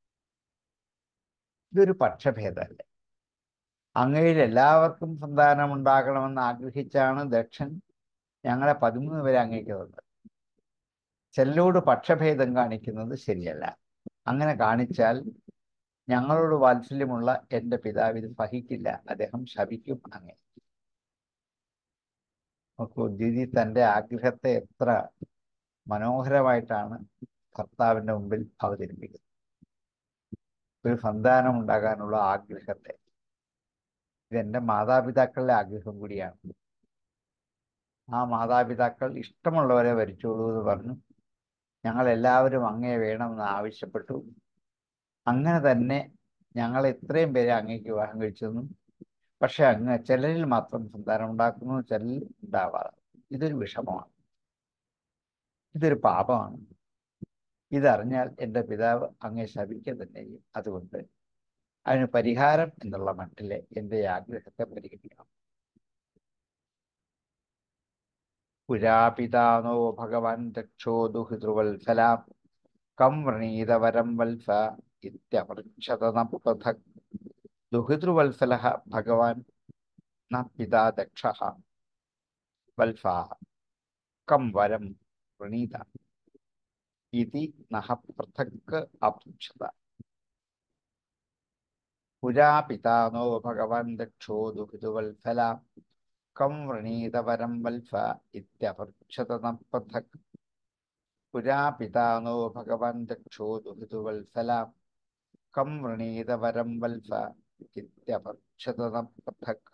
B: ഇതൊരു പക്ഷഭേദമല്ലേ അങ്ങയിൽ എല്ലാവർക്കും സന്താനം ഉണ്ടാകണമെന്ന് ആഗ്രഹിച്ചാണ് ദക്ഷൻ ഞങ്ങളെ പതിമൂന്ന് പേരെ അങ്ങേക്ക് തന്നത് ചിലരോട് പക്ഷഭേദം കാണിക്കുന്നത് ശരിയല്ല അങ്ങനെ കാണിച്ചാൽ ഞങ്ങളോട് വാത്സല്യമുള്ള എൻ്റെ പിതാവ് ഇത് സഹിക്കില്ല അദ്ദേഹം ശപിക്കും അങ്ങേ നോക്കൂ ദിതി തൻ്റെ ആഗ്രഹത്തെ എത്ര മനോഹരമായിട്ടാണ് ഭർത്താവിൻ്റെ മുമ്പിൽ അവതരിപ്പിക്കുന്നത് ഒരു സന്താനം ഉണ്ടാകാനുള്ള ആഗ്രഹത്തെ ഇതെൻ്റെ മാതാപിതാക്കളുടെ ആഗ്രഹം കൂടിയാണ് ആ മാതാപിതാക്കൾ ഇഷ്ടമുള്ളവരെ വരിച്ചോളൂ എന്ന് പറഞ്ഞു ഞങ്ങൾ എല്ലാവരും അങ്ങേ വേണമെന്ന് ആവശ്യപ്പെട്ടു അങ്ങനെ തന്നെ ഞങ്ങൾ ഇത്രയും പേരെ അങ്ങേക്ക് വിവാഹം കഴിച്ചെന്നും പക്ഷെ അങ്ങ് ചിലരിൽ മാത്രം സന്താനം ഉണ്ടാക്കുന്നു ചിലരിൽ ഉണ്ടാവാതെ ഇതൊരു വിഷമമാണ് ഇതൊരു പാപമാണ് ഇതറിഞ്ഞാൽ എൻ്റെ പിതാവ് അങ്ങേ ശപിക്കുക തന്നെ ചെയ്യും അതുകൊണ്ട് അതിന് പരിഹാരം എന്നുള്ള മട്ടിലെ എൻ്റെ ആഗ്രഹത്തെ പരിഗണിക്കണം പുരാപിതാനോ ഭഗവാൻ രക്ഷോ ദുഹിതൃവത്സലാം കം വ്രണീതവരം വത്സ ഇത്യപൃച്ഛതന പൃഥക് ദുഹിതൃവത്സല ഭഗവാൻ ന പിതാ ദക്ഷ വത്സ കം വരം വൃണീത ഇതി നഹ പൃഥക് അപൃച്ഛത പുരാ പിതാനോ ഭഗവാൻ ദക്ഷോ ദുഹിതൃവത്സല കം വൃണീതവരം വത്സ ഇത്യപൃച്ഛത പൃഥക് പുരാ പിതാനോ ഭഗവാൻ ദക്ഷോ ദുഹിതൃവത്സല കം വൃണീതവരം വത്സ ഇത്യപൃച്ഛത പൃഥക്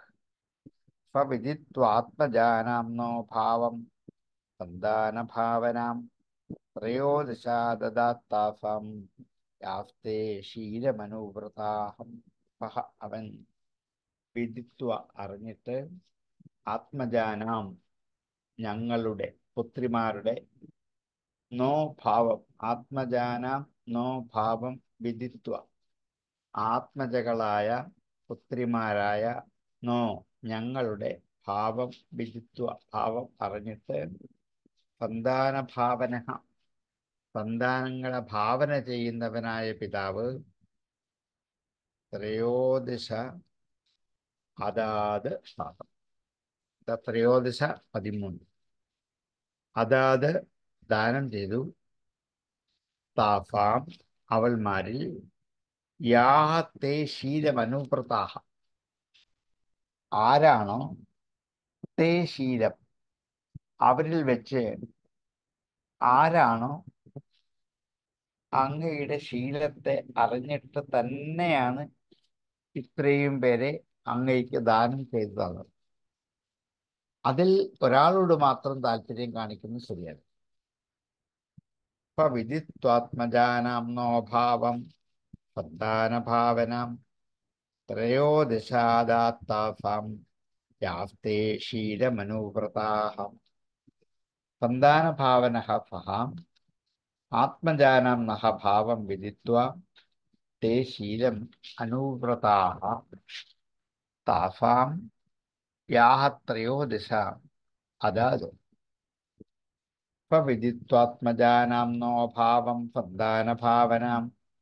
B: സ്വവിദിത്വാത്മജാനാംനോ ഭാവം സന്താനഭാവനാം ത്രയോദശാദാത്താസാം യാസ്തേ ശീലമനുവൃതാഹം സഹ അവൻ വിദിത്വ അറിഞ്ഞിട്ട് ആത്മജാനാം ഞങ്ങളുടെ പുത്രിമാരുടെ നോ ഭാവം ആത്മജാനാം നോ ഭാവം വിദിത്വ ആത്മജകളായ പുത്രിമാരായ നോ ഞങ്ങളുടെ ഭാവം വിദിത്വ ഭാവം അറിഞ്ഞിട്ട് സന്താന ഭാവന സന്താനങ്ങളെ ഭാവന ചെയ്യുന്നവനായ പിതാവ് ത്രയോദശ അതാത് പാദം ത്രയോദശ പതിമൂന്ന് അതാത് ദാനം ചെയ്തു താഫാം അവൾമാരിൽ യാഹത്തെ ശീലമനുപ്രതാഹ ആരാണോ തേ ശീലം അവരിൽ വെച്ച് ആരാണോ അങ്ങയുടെ ശീലത്തെ അറിഞ്ഞിട്ട് തന്നെയാണ് ഇത്രയും പേരെ അങ്ങയ്ക്ക് ദാനം ചെയ്തു തന്നത് അതിൽ ഒരാളോട് മാത്രം താല്പര്യം കാണിക്കുന്നത് ശരിയാണ് ഇപ്പൊ വിദിത്വാത്മജാനാം നോഭാവം സന്താനഭാവനാം ത്രയോദശാദാത്താസാം യാസ്തേ ശീലമനുവ്രതാഹ സന്താനഭാവനഃ സഹാം ആത്മജാനാം നഹ ഭാവം വിദിത്വാ തേ ശീലം അനുവ്രതാഹ താസാം യാഹ ത്രയോദശ അതാത് വിദിത്വാത്മജാനാം നോഭാവം സന്താനഭാവനാം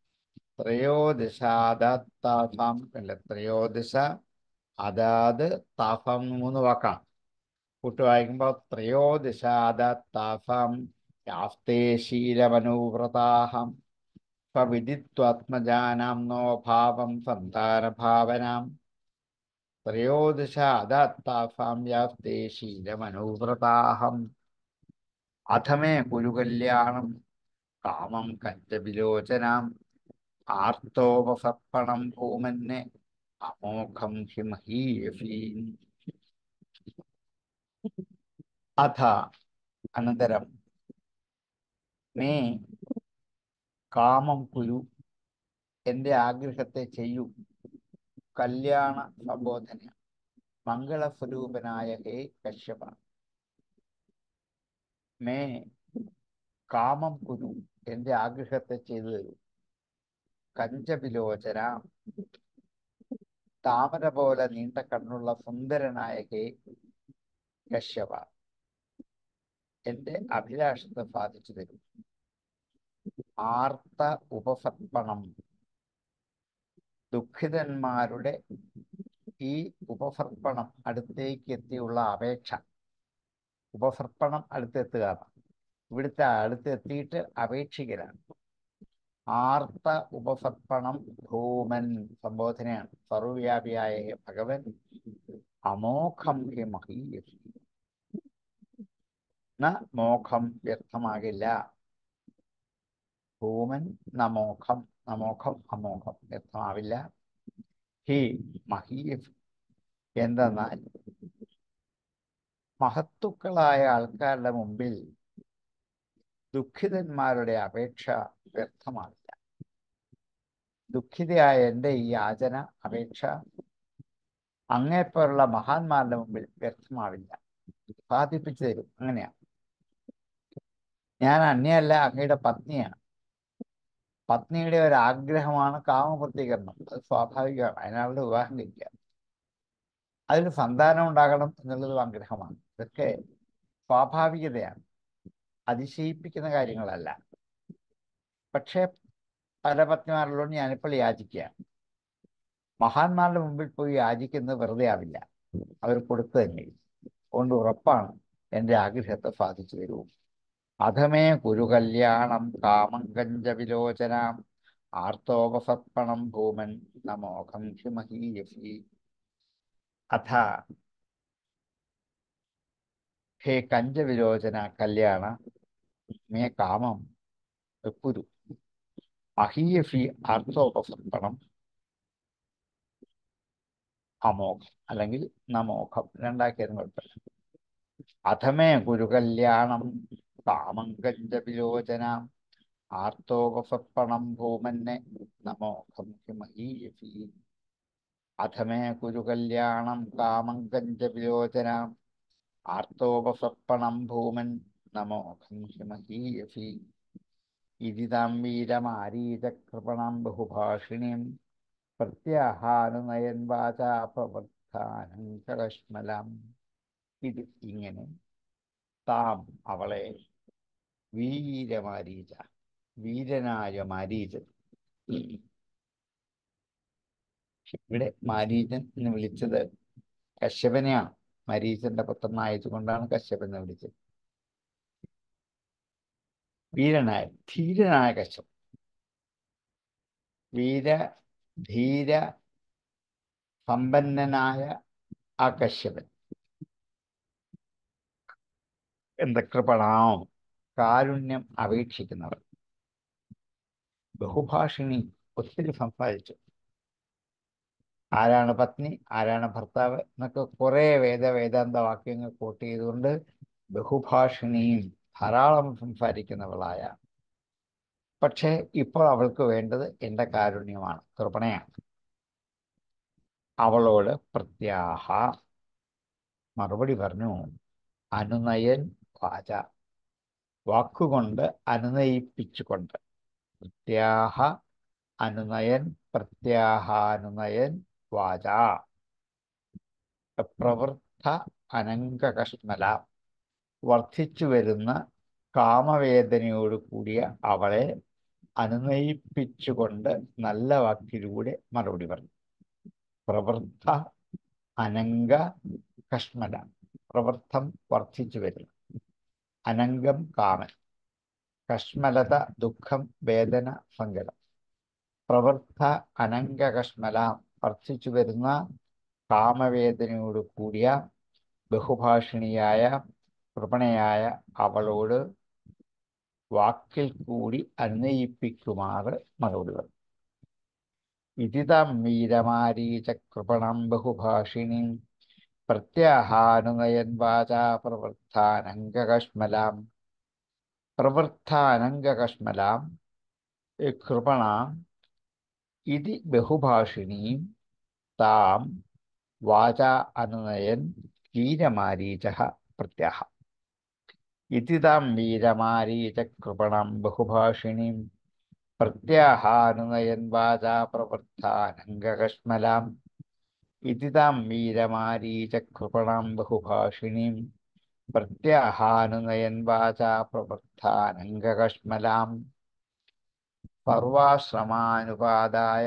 B: ത്രയോദശാദാത്താസാം അല്ല ത്രയോദശ അതാത് താസാം മൂന്ന് വാക്കാണ് കൂട്ട് വായിക്കുമ്പോൾ ത്രയോദശാദാത്താസാം യാസ്തേ ശീലമനുവ്രതാഹം വിദിത്വാത്മജാനാം നോഭാവം സന്താനഭാവനാം ത്രയോദശ അദാത്താസാം യാസ്തേ ശീലമനുവ്രതാഹം അഥമേ കുരുകല്യാണം കാമം കഞ്ചവിലോചനാം ആർത്തോപസർപ്പണം ഭൂമന്നെ അമോഘം ഹി മഹീയസീൻ അഥ അനന്തരം മേ കാമം കുരു എൻ്റെ ആഗ്രഹത്തെ ചെയ്യൂ കല്യാണ സംബോധന മംഗളസ്വരൂപനായ ഹേ കശ്യപ മേ കാമം കുരു എൻ്റെ ആഗ്രഹത്തെ ചെയ്തു തരൂ കഞ്ചവിലോചന താമര പോലെ നീണ്ട കണ്ണുള്ള സുന്ദരനായ ഹേ കശ്യപ എൻ്റെ അഭിലാഷത്തെ സാധിച്ചു തരൂ ആർത്ത ഉപസർപ്പണം ദുഃഖിതന്മാരുടെ ഈ ഉപസർപ്പണം അടുത്തേക്ക് എത്തിയുള്ള അപേക്ഷ ഉപസർപ്പണം അടുത്തെത്തുക ഇവിടുത്തെ അടുത്തെത്തിയിട്ട് അപേക്ഷിക്കലാണ് ആർത്ത ഉപസർപ്പണം ഭൂമൻ സംബോധനയാണ് സർവവ്യാപിയായ ഭഗവൻ അമോഘം ഹി മഹീയസി ന മോഖം വ്യർത്ഥമാകില്ല ഭൂമൻ നമോഖം നമോഖം അമോഘം വ്യർത്ഥമാവില്ല ഹി മഹീയസ് എന്തെന്നാൽ മഹത്തുക്കളായ ആൾക്കാരുടെ മുമ്പിൽ ദുഃഖിതന്മാരുടെ അപേക്ഷ വ്യർത്ഥമാവില്ല ദുഃഖിതയായ എൻ്റെ ഈ യാചന അപേക്ഷ അങ്ങേപ്പോലുള്ള മഹാന്മാരുടെ മുമ്പിൽ വ്യർത്ഥമാവില്ല സാധിപ്പിച്ചു തരും അങ്ങനെയാണ് ഞാൻ അന്യല്ല അങ്ങയുടെ പത്നിയാണ് പത്നിയുടെ ഒരു ആഗ്രഹമാണ് കാമപ്രതീകരണം അത് സ്വാഭാവികമാണ് അതിനാളുടെ വിവാഹം കഴിക്കുക അതിന് സന്താനം ഉണ്ടാകണം എന്നുള്ളത് ആഗ്രഹമാണ് ഇതൊക്കെ സ്വാഭാവികതയാണ് അതിശയിപ്പിക്കുന്ന കാര്യങ്ങളല്ല പക്ഷേ പല പത്നിമാരിലോട് ഞാനിപ്പോൾ യാചിക്കുക മഹാന്മാരുടെ മുമ്പിൽ പോയി യാചിക്കുന്നത് വെറുതെ ആവില്ല അവർ കൊടുത്തു തന്നെ അതുകൊണ്ട് ഉറപ്പാണ് എൻ്റെ ആഗ്രഹത്തെ സാധിച്ചു തരൂ അധമേ കുരുകല്യാണം കാമം കഞ്ചവിലോചനാം ആർത്തോപസർപ്പണം ഭൂമൻ നമോഖം ഹിമഹീയസി അഥ ഹേ കഞ്ചവിലോചന കല്യാണ മേ കാമം കുരു മഹീയഫി അർത്ഥോപസർപ്പണം അമോഘം അല്ലെങ്കിൽ നമോഘം രണ്ടാക്കിയതും കുഴപ്പമില്ല അഥമേ ഗുരുകല്യാണം കാമം കഞ്ചവിലോചന ആർത്തോപസർപ്പണം ഭൂമന്നെ നമോഘം ഹിമഹീയഫി അഥമേ ഗുരുകല്യാണം കാമം കഞ്ചവിലോചന ആർത്തോപസർപ്പണം ഭൂമൻ നമോഘം ഹിമഹീയഫി ഇരിതാം വീരമാരീചകൃപണം ബഹുഭാഷിണീം പ്രത്യാഹാനുനയൻ വാചാ പ്രവർത്താനം കലശ്മലം ഇത് ഇങ്ങനെ താം അവളെ വീരമാരീച വീരനായ മാരീചൻ ഇവിടെ മാരീചൻ എന്ന് വിളിച്ചത് കശ്യപനെയാണ് മരീചന്റെ പുത്രനായതുകൊണ്ടാണ് കശ്യപൻ എന്ന് വിളിച്ചത് വീരനായ ധീരനായ കശ്യപൻ വീര ധീര സമ്പന്നനായ ആ കശ്യപൻ എന്താ കൃപണാം കാരുണ്യം അപേക്ഷിക്കുന്നവർ ബഹുഭാഷിണി ഒത്തിരി സംസാരിച്ചു ആരാണ് പത്നി ആരാണ് ഭർത്താവ് എന്നൊക്കെ കുറേ വേദ വേദാന്ത വാക്യങ്ങൾ കോട്ട് ചെയ്തുകൊണ്ട് ബഹുഭാഷിണിയും ധാരാളം സംസാരിക്കുന്നവളായ പക്ഷേ ഇപ്പോൾ അവൾക്ക് വേണ്ടത് എൻ്റെ കാരുണ്യമാണ് കൃപണയാണ് അവളോട് പ്രത്യാഹ മറുപടി പറഞ്ഞു അനുനയൻ വാച വാക്കുകൊണ്ട് അനുനയിപ്പിച്ചുകൊണ്ട് പ്രത്യാഹ അനുനയൻ പ്രത്യാഹാനുനയൻ വാച പ്രവൃത്ത അനങ്കകഷ്മല വർദ്ധിച്ചു വരുന്ന കാമവേദനയോട് കൂടിയ അവളെ അനുനയിപ്പിച്ചുകൊണ്ട് നല്ല വാക്കിലൂടെ മറുപടി പറഞ്ഞു പ്രവൃത്ത അനങ്ക കഷ്മല പ്രവൃത്തം വർദ്ധിച്ചു വരുന്നു അനങ്കം കാമൻ കഷ്മലത ദുഃഖം വേദന സങ്കടം പ്രവൃത്ത അനങ്ക കഷ്മല വർദ്ധിച്ചു വരുന്ന കാമവേദനയോട് കൂടിയ ബഹുഭാഷിണിയായ കൃപണയായ അവളോട് വാക്കിൽ കൂടി അന്വയിപ്പിക്കുമാറ് മറുപടി പറഞ്ഞു ഇതിതം വീരമാരീച കൃപണം ബഹുഭാഷിണീം പ്രത്യാഹാനുനയൻ വാചാ പ്രവൃത്താനങ്കകഷ്മലാം പ്രവൃത്താനങ്കകഷ്മലാം കൃപണാം ഇതി ബഹുഭാഷിണീം താം വാചാ അനുനയൻ വീരമാരീച പ്രത്യാഹ ഇതി താം വീരമാരീച കൃപണം ബഹുഭാഷിണീം പ്രത്യാഹാനുനയൻ വാചാ പ്രവൃത്താനങ്കകഷ്മലാം ഇതി താം വീരമാരീച കൃപണം ബഹുഭാഷിണീം പ്രത്യാഹാനുനയൻ വാചാ പ്രവൃത്താനങ്കകഷ്മലാം സർവാശ്രമാനുപാദായ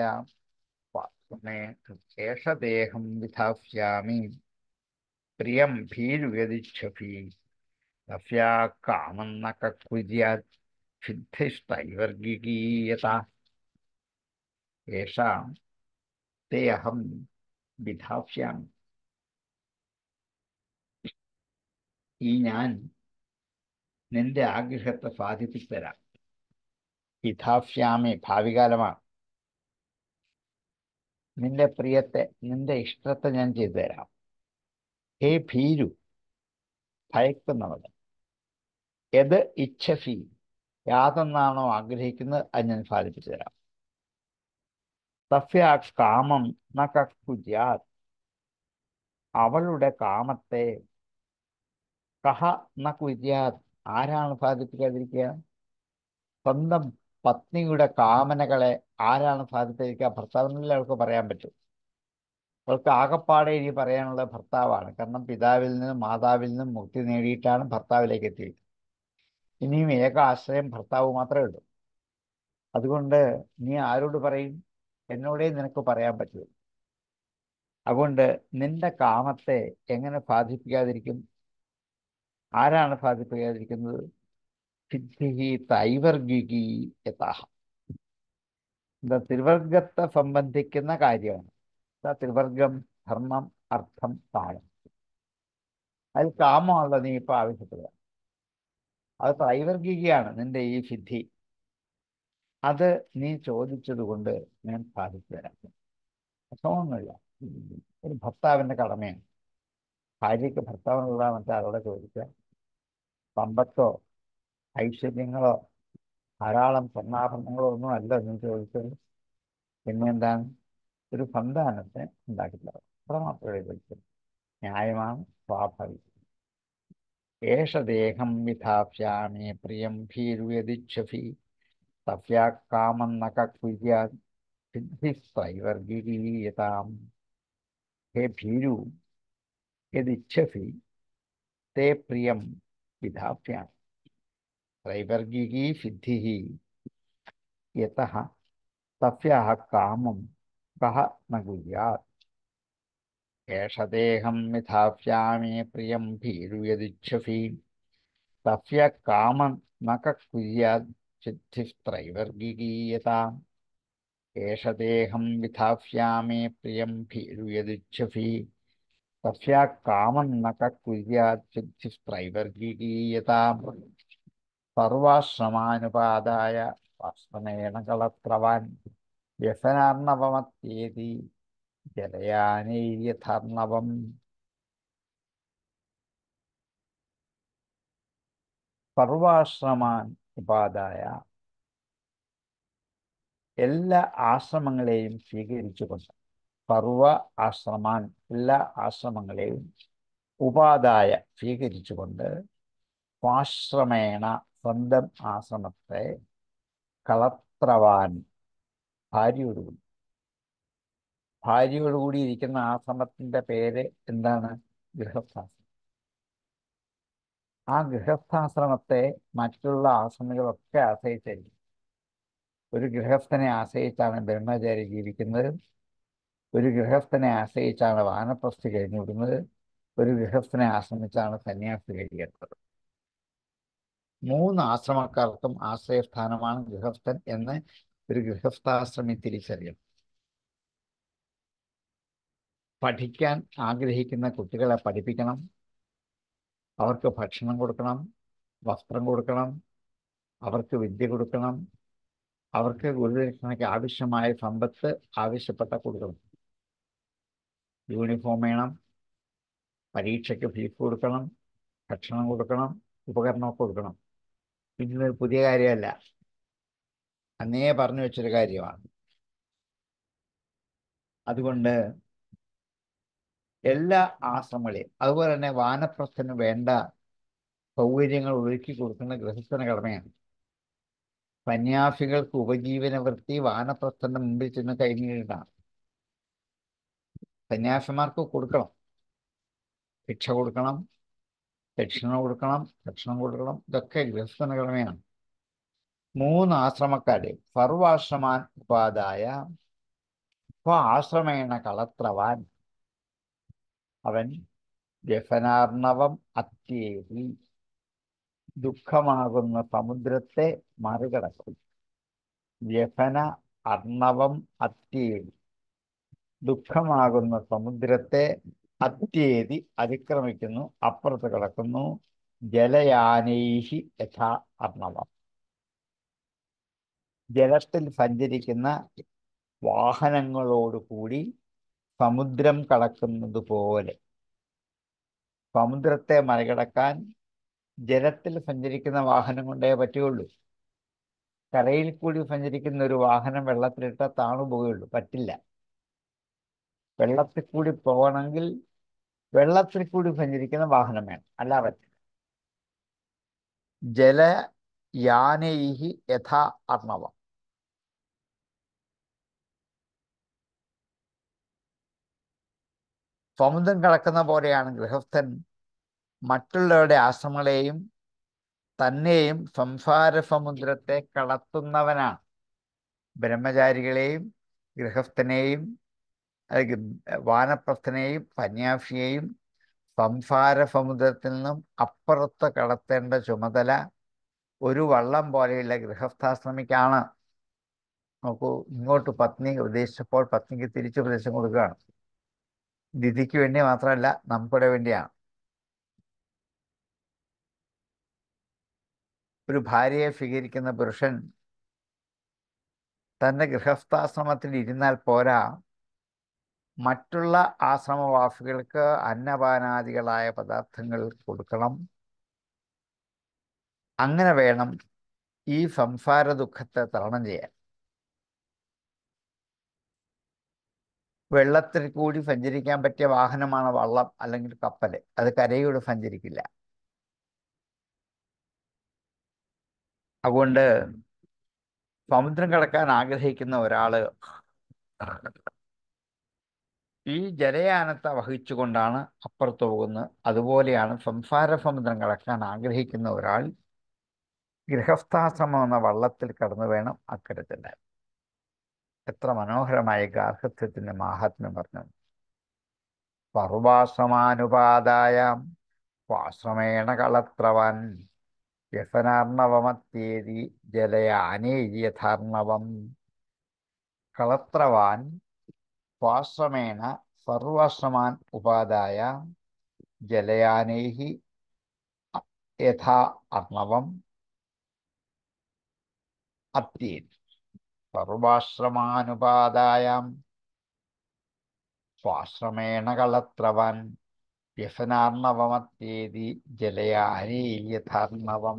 B: ശേഷദേഹം വിധാസ്യാമി പ്രിയം ഭീരുയതിച്ഛഭി തസ്യാ കാമന്ന കക്കുര്യാത് സിദ്ധിഷ്ടൈവർഗികീയത യേഷാം തേ അഹം വിധാസ്യാമി ഈ ഞാൻ നിന്റെ ആഗ്രഹത്തെ സാധിപ്പിച്ചു തരാം വിധാസ്യാമി ഭാവികാലമാണ് നിന്റെ പ്രിയത്തെ നിന്റെ ഇഷ്ടത്തെ ഞാൻ ചെയ്തു തരാം ഹേ ഭീരു ഭയക്കുന്നവള് ഏത് ഇച്ഛഫി യാതൊന്നാണോ ആഗ്രഹിക്കുന്നത് അത് ഞാൻ സാധിപ്പിച്ചു തരാം തസ്യ കാമം നക്കുര്യാത് അവളുടെ കാമത്തെ കഹ നക്കുര്യാത് ആരാണ് സാധിപ്പിക്കാതിരിക്കുക സ്വന്തം പത്നിയുടെ കാമനകളെ ആരാണ് സാധിപ്പിക്കുക ഭർത്താവിനല്ലേ അവൾക്ക് പറയാൻ പറ്റും അവൾക്ക് ആകപ്പാടെ ഇനി പറയാനുള്ള ഭർത്താവാണ് കാരണം പിതാവിൽ നിന്നും മാതാവിൽ നിന്നും മുക്തി നേടിയിട്ടാണ് ഭർത്താവിലേക്ക് എത്തിയത് ഇനിയും ഏക ആശ്രയം ഭർത്താവ് മാത്രമേ ഉള്ളൂ അതുകൊണ്ട് നീ ആരോട് പറയും എന്നോടേ നിനക്ക് പറയാൻ പറ്റൂ അതുകൊണ്ട് നിന്റെ കാമത്തെ എങ്ങനെ സാധിപ്പിക്കാതിരിക്കും ആരാണ് സാധിപ്പിക്കാതിരിക്കുന്നത് സിദ്ധി തൈവർഗികി യഥാഹ എന്താ ത്രിവർഗത്തെ സംബന്ധിക്കുന്ന കാര്യമാണ് എന്താ ത്രിവർഗം ധർമ്മം അർത്ഥം കാമം അതിൽ കാമമുള്ള നീ ഇപ്പൊ ആവശ്യപ്പെടുക അത് ത്രൈവർഗികയാണ് നിന്റെ ഈ സിദ്ധി അത് നീ ചോദിച്ചത് കൊണ്ട് ഞാൻ സാധിച്ചു തരാം വിഷമമൊന്നുമില്ല ഒരു ഭർത്താവിന്റെ കടമയാണ് ഭാര്യയ്ക്ക് ഭർത്താവിനുള്ള മറ്റാരോടെ ചോദിക്കുക സമ്പത്തോ ഐശ്വര്യങ്ങളോ ധാരാളം സ്വർണ്ണാഭരണങ്ങളോ ഒന്നും അല്ല നീ ചോദിച്ചത് പിന്നെ എന്താണ് ഒരു സന്താനത്തെ ഉണ്ടാക്കിത്തരാം അത്ര മാത്രമേ ചോദിച്ചത് ന്യായമാണ് സ്വാഭാവികം ഏഷദേഹം വിധാപ്യാമേ പ്രിയം ഭീരുയതിച്ഛഭി തസ്യാ കാമം ന കുര്യാത് സിദ്ധിസ്വൈവർഗീയതാം ഹേ ഭീരു യദിച്ഛഭി തേ പ്രിയം വിധാപ്യാമി त्रैवर्गिकी सिद्धिः यतः तस्याः कामं कः न कुर्यात् एष देहं विधास्यामि प्रियं भीरुयदिच्छसि तस्य कामं न कुर्यात् सिद्धिस्त्रैवर्गिकीयताम् एष देहं विधास्यामि प्रियं भीरुयदिच्छसि तस्या कामं न कुर्यात् सिद्धिस्त्रैवर्गिकीयताम् സർവാശ്രമാനുപാദായ ആശ്രമേണ കളത്രവാൻ വ്യസനാർണവമത്യേതി ജലയാനൈര്യഥാർണവം സർവാശ്രമാൻ ഉപാധായ എല്ലാ ആശ്രമങ്ങളെയും സ്വീകരിച്ചുകൊണ്ട് സർവ ആശ്രമാൻ എല്ലാ ആശ്രമങ്ങളെയും ഉപാധായ സ്വീകരിച്ചുകൊണ്ട് സ്വാശ്രമേണ സ്വന്തം ആശ്രമത്തെ കളത്രവാൻ ഭാര്യയോടുകൂടി ഭാര്യയോടുകൂടി ഇരിക്കുന്ന ആശ്രമത്തിന്റെ പേര് എന്താണ് ഗൃഹസ്ഥാശ്രമം ആ ഗൃഹസ്ഥാശ്രമത്തെ മറ്റുള്ള ആശ്രമികളൊക്കെ ആശ്രയിച്ചായിരിക്കും ഒരു ഗൃഹസ്ഥനെ ആശ്രയിച്ചാണ് ബ്രഹ്മചാരി ജീവിക്കുന്നത് ഒരു ഗൃഹസ്ഥനെ ആശ്രയിച്ചാണ് വാനപ്രസ്ഥി കഴിഞ്ഞുവിടുന്നത് ഒരു ഗൃഹസ്ഥനെ ആശ്രമിച്ചാണ് സന്യാസി കഴിയേണ്ടത് മൂന്ന് ആശ്രമക്കാർക്കും ആശ്രയസ്ഥാനമാണ് ഗൃഹസ്ഥൻ എന്ന് ഒരു ഗൃഹസ്ഥാശ്രമി തിരിച്ചറിയണം പഠിക്കാൻ ആഗ്രഹിക്കുന്ന കുട്ടികളെ പഠിപ്പിക്കണം അവർക്ക് ഭക്ഷണം കൊടുക്കണം വസ്ത്രം കൊടുക്കണം അവർക്ക് വിദ്യ കൊടുക്കണം അവർക്ക് ഗുരുദക്ഷിണയ്ക്ക് ആവശ്യമായ സമ്പത്ത് ആവശ്യപ്പെട്ട കൊടുക്കണം യൂണിഫോം വേണം പരീക്ഷയ്ക്ക് ഫീസ് കൊടുക്കണം ഭക്ഷണം കൊടുക്കണം ഉപകരണമൊക്കെ കൊടുക്കണം ഇതൊരു പുതിയ കാര്യമല്ല അന്നേ പറഞ്ഞു വെച്ചൊരു കാര്യമാണ് അതുകൊണ്ട് എല്ലാ ആശ്രമങ്ങളെയും അതുപോലെ തന്നെ വാനപ്രസ്ഥന് വേണ്ട സൗകര്യങ്ങൾ ഒരുക്കി കൊടുക്കുന്ന ഗൃഹസ്ഥന കടമയാണ് സന്യാസികൾക്ക് ഉപജീവന വൃത്തി വാനപ്രസ്ഥന്റെ മുമ്പിൽ ചെന്ന് കൈനീട്ടാണ് സന്യാസിമാർക്ക് കൊടുക്കണം ഭിക്ഷ കൊടുക്കണം ദക്ഷിണ കൊടുക്കണം ഭക്ഷണം കൊടുക്കണം ഇതൊക്കെ ഗൃഹസ്ഥന കടമയാണ് മൂന്ന് ആശ്രമക്കാരെ സർവാശ്രമാൻ ഉപാധായ അപ്പോൾ ആശ്രമേണ കളത്രവാൻ അവൻ വ്യസനാർണവം അത്യേതി ദുഃഖമാകുന്ന സമുദ്രത്തെ മറികടക്കും വ്യസന അർണവം അത്യേതി ദുഃഖമാകുന്ന സമുദ്രത്തെ അത്യേതി അതിക്രമിക്കുന്നു അപ്പുറത്ത് കിടക്കുന്നു ജലയാനൈഹി യഥാ അർണവം ജലത്തിൽ സഞ്ചരിക്കുന്ന വാഹനങ്ങളോടുകൂടി സമുദ്രം കടക്കുന്നത് പോലെ സമുദ്രത്തെ മറികടക്കാൻ ജലത്തിൽ സഞ്ചരിക്കുന്ന വാഹനം കൊണ്ടേ പറ്റുകയുള്ളൂ കരയിൽ കൂടി സഞ്ചരിക്കുന്ന ഒരു വാഹനം വെള്ളത്തിലിട്ടാൽ താണു പോവുകയുള്ളൂ പറ്റില്ല വെള്ളത്തിൽ കൂടി പോകണമെങ്കിൽ വെള്ളത്തിൽ കൂടി സഞ്ചരിക്കുന്ന വാഹനം വേണം അല്ല പറ്റില്ല ജലയാനൈഹി യഥാ അർണവം സമുദ്രം കടക്കുന്ന പോലെയാണ് ഗൃഹസ്ഥൻ മറ്റുള്ളവരുടെ ആശ്രമങ്ങളെയും തന്നെയും സംസാര സമുദ്രത്തെ കടത്തുന്നവനാണ് ബ്രഹ്മചാരികളെയും ഗൃഹസ്ഥനെയും അല്ലെങ്കിൽ വാനപ്രസ്ഥനെയും സന്യാസിയെയും സംസാര സമുദ്രത്തിൽ നിന്നും അപ്പുറത്ത് കടത്തേണ്ട ചുമതല ഒരു വള്ളം പോലെയുള്ള ഗൃഹസ്ഥാശ്രമിക്കാണ് നോക്കൂ ഇങ്ങോട്ട് പത്നി ഉപദേശിച്ചപ്പോൾ പത്നിക്ക് തിരിച്ചു ഉപദേശം കൊടുക്കുകയാണ് ദിതിക്ക് വേണ്ടി മാത്രമല്ല നമുക്കിടെ വേണ്ടിയാണ് ഒരു ഭാര്യയെ സ്വീകരിക്കുന്ന പുരുഷൻ തൻ്റെ ഗൃഹസ്ഥാശ്രമത്തിൽ ഇരുന്നാൽ പോരാ മറ്റുള്ള ആശ്രമവാസികൾക്ക് അന്നപാനാദികളായ പദാർത്ഥങ്ങൾ കൊടുക്കണം അങ്ങനെ വേണം ഈ സംസാര ദുഃഖത്തെ തരണം ചെയ്യാൻ വെള്ളത്തിൽ കൂടി സഞ്ചരിക്കാൻ പറ്റിയ വാഹനമാണ് വള്ളം അല്ലെങ്കിൽ കപ്പൽ അത് കരയോട് സഞ്ചരിക്കില്ല അതുകൊണ്ട് സമുദ്രം കടക്കാൻ ആഗ്രഹിക്കുന്ന ഒരാള് ഈ ജലയാനത്തെ വഹിച്ചുകൊണ്ടാണ് അപ്പുറത്ത് പോകുന്നത് അതുപോലെയാണ് സംസാര സമുദ്രം കടക്കാൻ ആഗ്രഹിക്കുന്ന ഒരാൾ ഗൃഹസ്ഥാശ്രമം എന്ന വള്ളത്തിൽ കടന്നു വേണം അക്കരത്തിൻ്റെ എത്ര മനോഹരമായ ഗാർഹസ്ഥ്യത്തിന്റെ മാഹാത്മ്യം പറഞ്ഞു പർവാശ്രമാനുപാതായ സ്വാശ്രമേണ കളത്രവൻ വ്യസനാർണവമത്യേതി ജലയാനേര്യഥാർണവം കളത്രവാൻ സ്വാശ്രമേണ സർവാശ്രമാൻ ഉപാദായ ജലയാനൈഹി യഥാ അർണവം അത്യേതി സർവാശ്രമാനുപാതായാം സ്വാശ്രമേണ കളത്രവൻ വ്യസനാർണവമത്യേതി ജലയാനീയഥാർണവം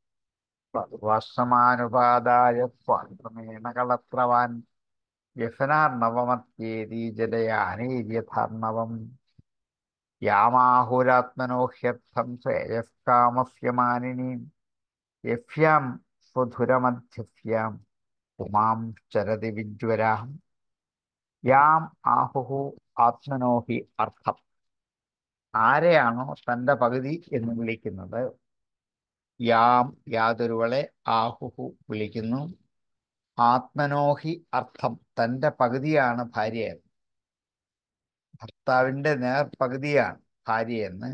B: സർവാശ്രമാനുപാതായ സ്വാശ്രമേണ കളത്രവാൻ വ്യസനാർണവമത്യേതി ജലയാനീയഥാർണവം യാമാഹുരാത്മനോ ഹ്യർത്ഥം ശ്രേയസ്കാമസ്യമാനിനീം യഫ്യാം സ്വധുരമധ്യസ്യാം ഉമാം ചരതി വിജ്വരാം യാം ആഹുഹു ആത്മനോ ഹി അർത്ഥം ആരെയാണോ തൻ്റെ പകുതി എന്ന് വിളിക്കുന്നത് യാം യാതൊരുവളെ ആഹുഹു വിളിക്കുന്നു ആത്മനോഹി അർത്ഥം തൻ്റെ പകുതിയാണ് ഭാര്യ എന്ന് ഭർത്താവിൻ്റെ നേർപകുതിയാണ് ഭാര്യയെന്ന്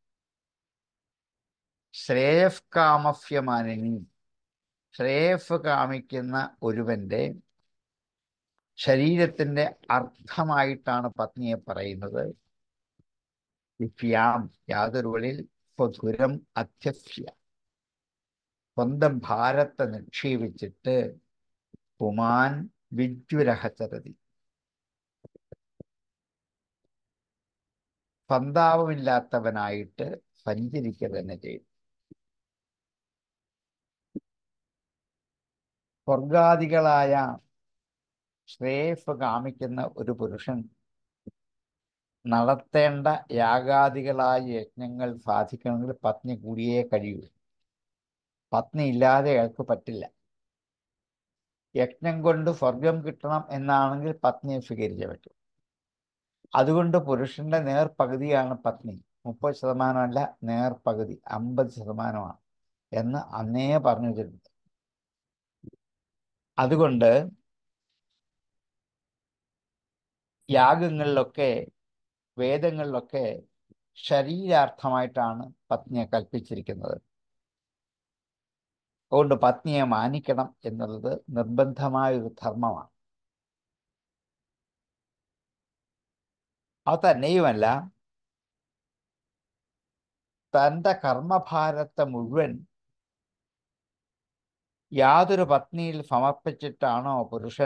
B: ശ്രേയസ് കാമഫ്യമാനിനി ശ്രേയസ് കാമിക്കുന്ന ഒരുവന്റെ ശരീരത്തിന്റെ അർത്ഥമായിട്ടാണ് പത്നിയെ പറയുന്നത് ഇഫ്യാം യാതൊരുവളിൽ സ്വധുരം അധ്യസ്യ സ്വന്തം ഭാരത്തെ നിക്ഷേപിച്ചിട്ട് പുമാൻ വിജ്വരഹചരതി സന്താപമില്ലാത്തവനായിട്ട് സഞ്ചരിക്കുക തന്നെ ചെയ്തു സ്വർഗാദികളായ ശ്രേയസ് കാമിക്കുന്ന ഒരു പുരുഷൻ നടത്തേണ്ട യാഗാദികളായ യജ്ഞങ്ങൾ സാധിക്കണമെങ്കിൽ പത്നി കൂടിയേ കഴിയൂ പത്നി ഇല്ലാതെ അയാൾക്ക് പറ്റില്ല യജ്ഞം കൊണ്ട് സ്വർഗം കിട്ടണം എന്നാണെങ്കിൽ പത്നിയെ സ്വീകരിച്ചേ പറ്റൂ അതുകൊണ്ട് പുരുഷന്റെ നേർപകുതിയാണ് പത്നി മുപ്പത് ശതമാനമല്ല നേർപകുതി അമ്പത് ശതമാനമാണ് എന്ന് അന്നേ പറഞ്ഞു വെച്ചിട്ടുണ്ട് അതുകൊണ്ട് യാഗങ്ങളിലൊക്കെ വേദങ്ങളിലൊക്കെ ശരീരാർത്ഥമായിട്ടാണ് പത്നിയെ കൽപ്പിച്ചിരിക്കുന്നത് അതുകൊണ്ട് പത്നിയെ മാനിക്കണം എന്നുള്ളത് നിർബന്ധമായ ഒരു ധർമ്മമാണ് അത് തന്നെയുമല്ല തൻ്റെ കർമ്മഭാരത്തെ മുഴുവൻ യാതൊരു പത്നിയിൽ സമർപ്പിച്ചിട്ടാണോ പുരുഷൻ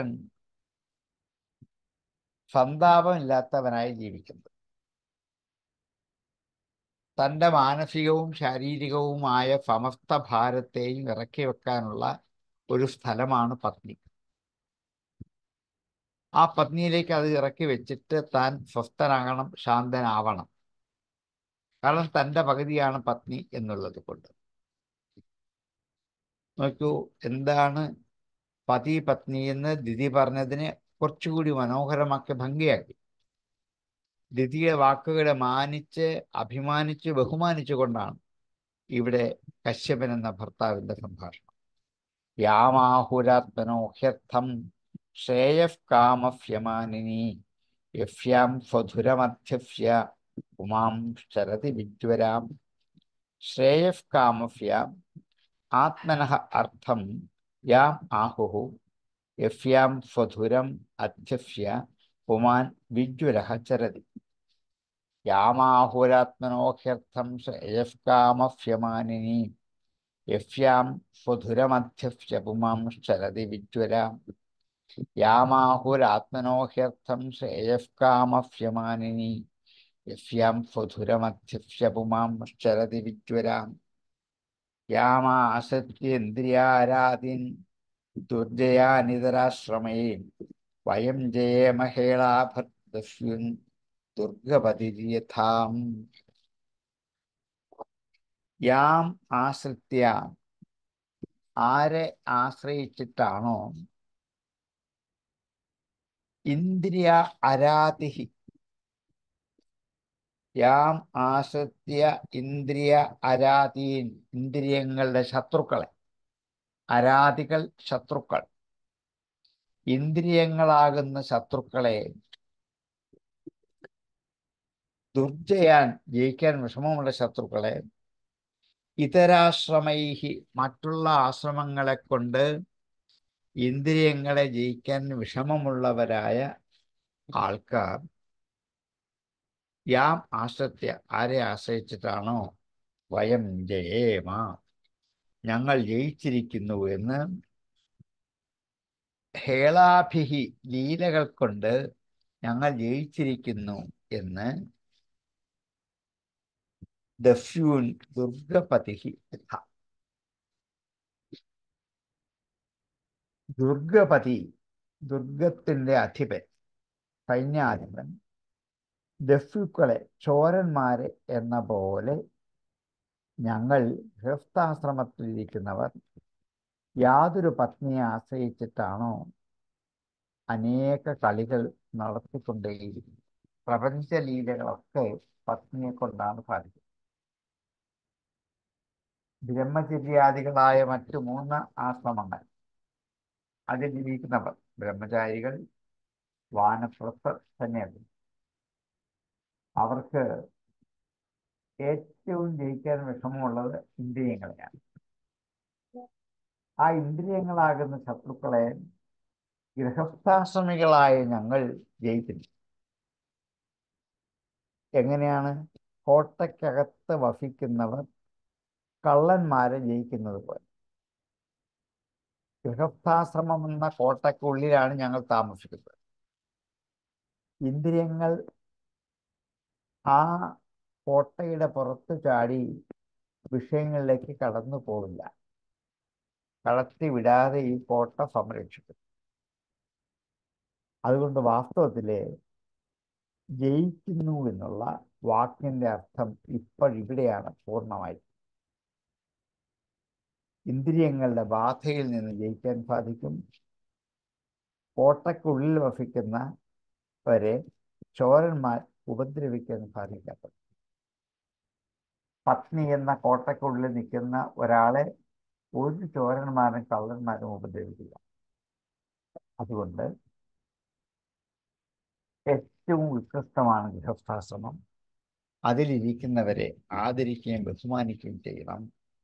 B: സന്താപമില്ലാത്തവനായി ജീവിക്കുന്നത് തൻ്റെ മാനസികവും ശാരീരികവുമായ സമസ്ത ഭാരത്തെയും ഇറക്കി വെക്കാനുള്ള ഒരു സ്ഥലമാണ് പത്നി ആ പത്നിയിലേക്ക് അത് ഇറക്കി വെച്ചിട്ട് താൻ സ്വസ്ഥനാകണം ശാന്തനാവണം കാരണം തൻ്റെ പകുതിയാണ് പത്നി എന്നുള്ളത് കൊണ്ട് നോക്കൂ എന്താണ് പതി പത്നി എന്ന് ദിതി പറഞ്ഞതിനെ കുറച്ചുകൂടി മനോഹരമാക്കി ഭംഗിയാക്കി ദിതിയുടെ വാക്കുകളെ മാനിച്ച് അഭിമാനിച്ച് ബഹുമാനിച്ചു കൊണ്ടാണ് ഇവിടെ കശ്യപൻ എന്ന ഭർത്താവിന്റെ സംഭാഷണം യാമാഹുരാത്മനോ ഹ്യർത്ഥം ശ്രേയസ് കാമഫ്യമാനിനി യഫ്യാം സ്വധുരമധ്യസ്യ ഉമാം ശരതി വിജ്വരാം ശ്രേയസ് കാമഫ്യ ആത്മനഃ അർത്ഥം യാം ആഹുഹു യഫ്യാം സ്വധുരം അധ്യസ്യ പുമാൻ വിജ്വരഃ ചരതി യാമാഹുരാത്മനോഹ്യർത്ഥം ശ്രേയസ്കാമഫ്യമാനിനി യഫ്യാം സ്വധുരമധ്യസ്യ പുമാം ചരതി വിജ്വരാം യാമാഹുരാത്മനോഹ്യർത്ഥം ശ്രേയസ്കാമഫ്യമാനിനി യഫ്യാം സ്വധുരമധ്യസ്യ പുമാം ചരതി വിജ്വരാം യാമാസത്യേന്ദ്രിയാരാധീൻ ദുർജയാനിതരാശ്രമേ വയം ജയമഹേളാഭർദ്ദസ്യുൻ ദുർഗപതിയഥാം യാം ആശ്രിത്യ ആരെ ആശ്രയിച്ചിട്ടാണോ ഇന്ദ്രിയ അരാതിഹി യാം ആശ്രിത്യ ഇന്ദ്രിയ അരാധീൻ ഇന്ദ്രിയങ്ങളുടെ ശത്രുക്കളെ അരാധികൾ ശത്രുക്കൾ ഇന്ദ്രിയങ്ങളാകുന്ന ശത്രുക്കളെ ദുർജയാൻ ജയിക്കാൻ വിഷമമുള്ള ശത്രുക്കളെ ഇതരാശ്രമൈഹി മറ്റുള്ള ആശ്രമങ്ങളെ കൊണ്ട് ഇന്ദ്രിയങ്ങളെ ജയിക്കാൻ വിഷമമുള്ളവരായ ആൾക്കാർ യാം ആശ്രത്യ ആരെ ആശ്രയിച്ചിട്ടാണോ വയം ജയേമ ഞങ്ങൾ ജയിച്ചിരിക്കുന്നു എന്ന് ഖേളാഭിഹി ലീലകൾ കൊണ്ട് ഞങ്ങൾ ജയിച്ചിരിക്കുന്നു എന്ന് ദസ്യൂൻ ദുർഗപതിഹി യഥ. ദുർഗപതി ദുർഗത്തിന്റെ അധിപൻ സൈന്യാധിപൻ ദസ്യുക്കളെ ചോരന്മാരെ എന്ന പോലെ ഞങ്ങൾ ഗൃഹസ്ഥാശ്രമത്തിലിരിക്കുന്നവർ യാതൊരു പത്നിയെ ആശ്രയിച്ചിട്ടാണോ അനേക കളികൾ നടത്തിക്കൊണ്ടേയിരിക്കും പ്രപഞ്ചലീലകളൊക്കെ പത്നിയെ കൊണ്ടാണ് സാധിക്കുന്നത് ബ്രഹ്മചര്യാദികളായ മറ്റു മൂന്ന് ആശ്രമങ്ങൾ അതിലിരിക്കുന്നവർ ബ്രഹ്മചാരികൾ വാനപ്രസ്ഥർ സന്യാസി അവർക്ക് ഏറ്റവും ജയിക്കാൻ വിഷമമുള്ളത് ഇന്ദ്രിയങ്ങളെയാണ് ആ ഇന്ദ്രിയങ്ങളാകുന്ന ശത്രുക്കളെ ഗൃഹസ്ഥാശ്രമികളായ ഞങ്ങൾ ജയിക്കുന്നു എങ്ങനെയാണ് കോട്ടയ്ക്കകത്ത് വസിക്കുന്നവർ കള്ളന്മാരെ ജയിക്കുന്നത് പോലെ ഗൃഹസ്ഥാശ്രമം എന്ന കോട്ടയ്ക്കുള്ളിലാണ് ഞങ്ങൾ താമസിക്കുന്നത് ഇന്ദ്രിയങ്ങൾ ആ കോട്ടയുടെ പുറത്ത് ചാടി വിഷയങ്ങളിലേക്ക് കടന്നു പോവില്ല കടത്തി വിടാതെ ഈ കോട്ട സംരക്ഷിക്കും അതുകൊണ്ട് വാസ്തവത്തില് ജയിക്കുന്നു എന്നുള്ള വാക്കിന്റെ അർത്ഥം ഇപ്പോഴിവിടെയാണ് പൂർണ്ണമായി ഇന്ദ്രിയങ്ങളുടെ ബാധയിൽ നിന്ന് ജയിക്കാൻ സാധിക്കും കോട്ടയ്ക്കുള്ളിൽ വസിക്കുന്നവരെ ചോരന്മാർ ഉപദ്രവിക്കാൻ സാധിക്കാത്തത് പത്നി എന്ന കോട്ടയ്ക്കുള്ളിൽ നിൽക്കുന്ന ഒരാളെ ഒരു ചോരന്മാരും കള്ളന്മാരും ഉപദ്രവിക്കില്ല അതുകൊണ്ട് ഏറ്റവും ഉത്കൃഷ്ടമാണ് ഗൃഹസ്ഥാശ്രമം അതിലിരിക്കുന്നവരെ ആദരിക്കുകയും ബഹുമാനിക്കുകയും ചെയ്യണം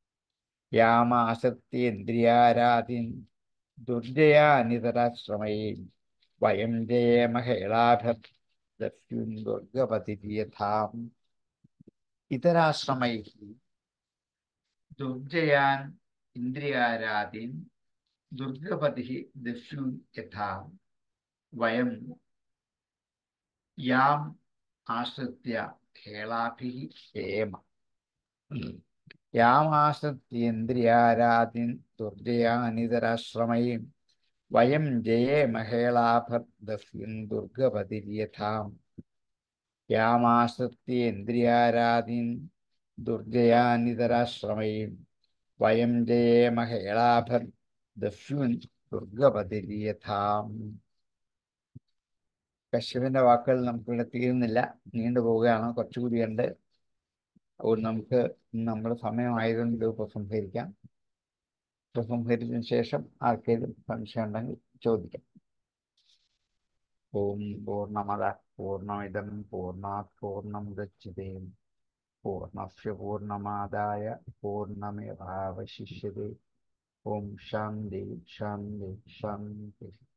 B: യാമാസക്തിന്ദ്രിയാരാധിൻ ദുർജയാനിതരാശ്രമയിൽ വയം ജയമഹേളാഭ്യൂൻ ദുർഗപതിയഥാം ഇതരാശ്രമൈ ദുർജയാൻ ഇന്ദ്രിയാരാധീൻ ദുർഗപതി ദസ്യൂൻ യഥാ വയം യാം ആശ്രിത്യ ഖേളാഭിः ഏമ യാമാശ്രിത്യേന്ദ്രിയാരാധിൻ ദുർജയാനിതരാശ്രമയും വയം ജയേ മഹേളാഭർദസ്യൻ ദുർഗപതിര്യഥാം യാമാശ്രിത്യേന്ദ്രിയാരാധിൻ ദുർജയാനിതരാശ്രമയും വയം ജയേ മഹേളാഭർദസ്യുൻ ദുർഗപതിര്യഥാം കശ്യപന്റെ വാക്കുകൾ നമുക്കിവിടെ തീരുന്നില്ല നീണ്ടുപോവുകയാണ് കുറച്ചുകൂടിയുണ്ട് അതുകൊണ്ട് നമുക്ക് നമ്മുടെ സമയമായതുകൊണ്ട് ഇത് ഉപസംഹരിക്കാം ഉപസംഹരിച്ചതിന് ശേഷം ആർക്കെങ്കിലും സംശയം ഉണ്ടെങ്കിൽ ചോദിക്കാം ഓം പൂർണ്ണമത പൂർണ്ണമിതം പൂർണ്ണാത് പൂർണ്ണം ഗച്ഛതേ പൂർണ്ണസ്യ പൂർണ്ണമാദായ പൂർണ്ണമേവാവശിഷ്യതേ ഓം ശാന്തി ശാന്തി ശാന്തി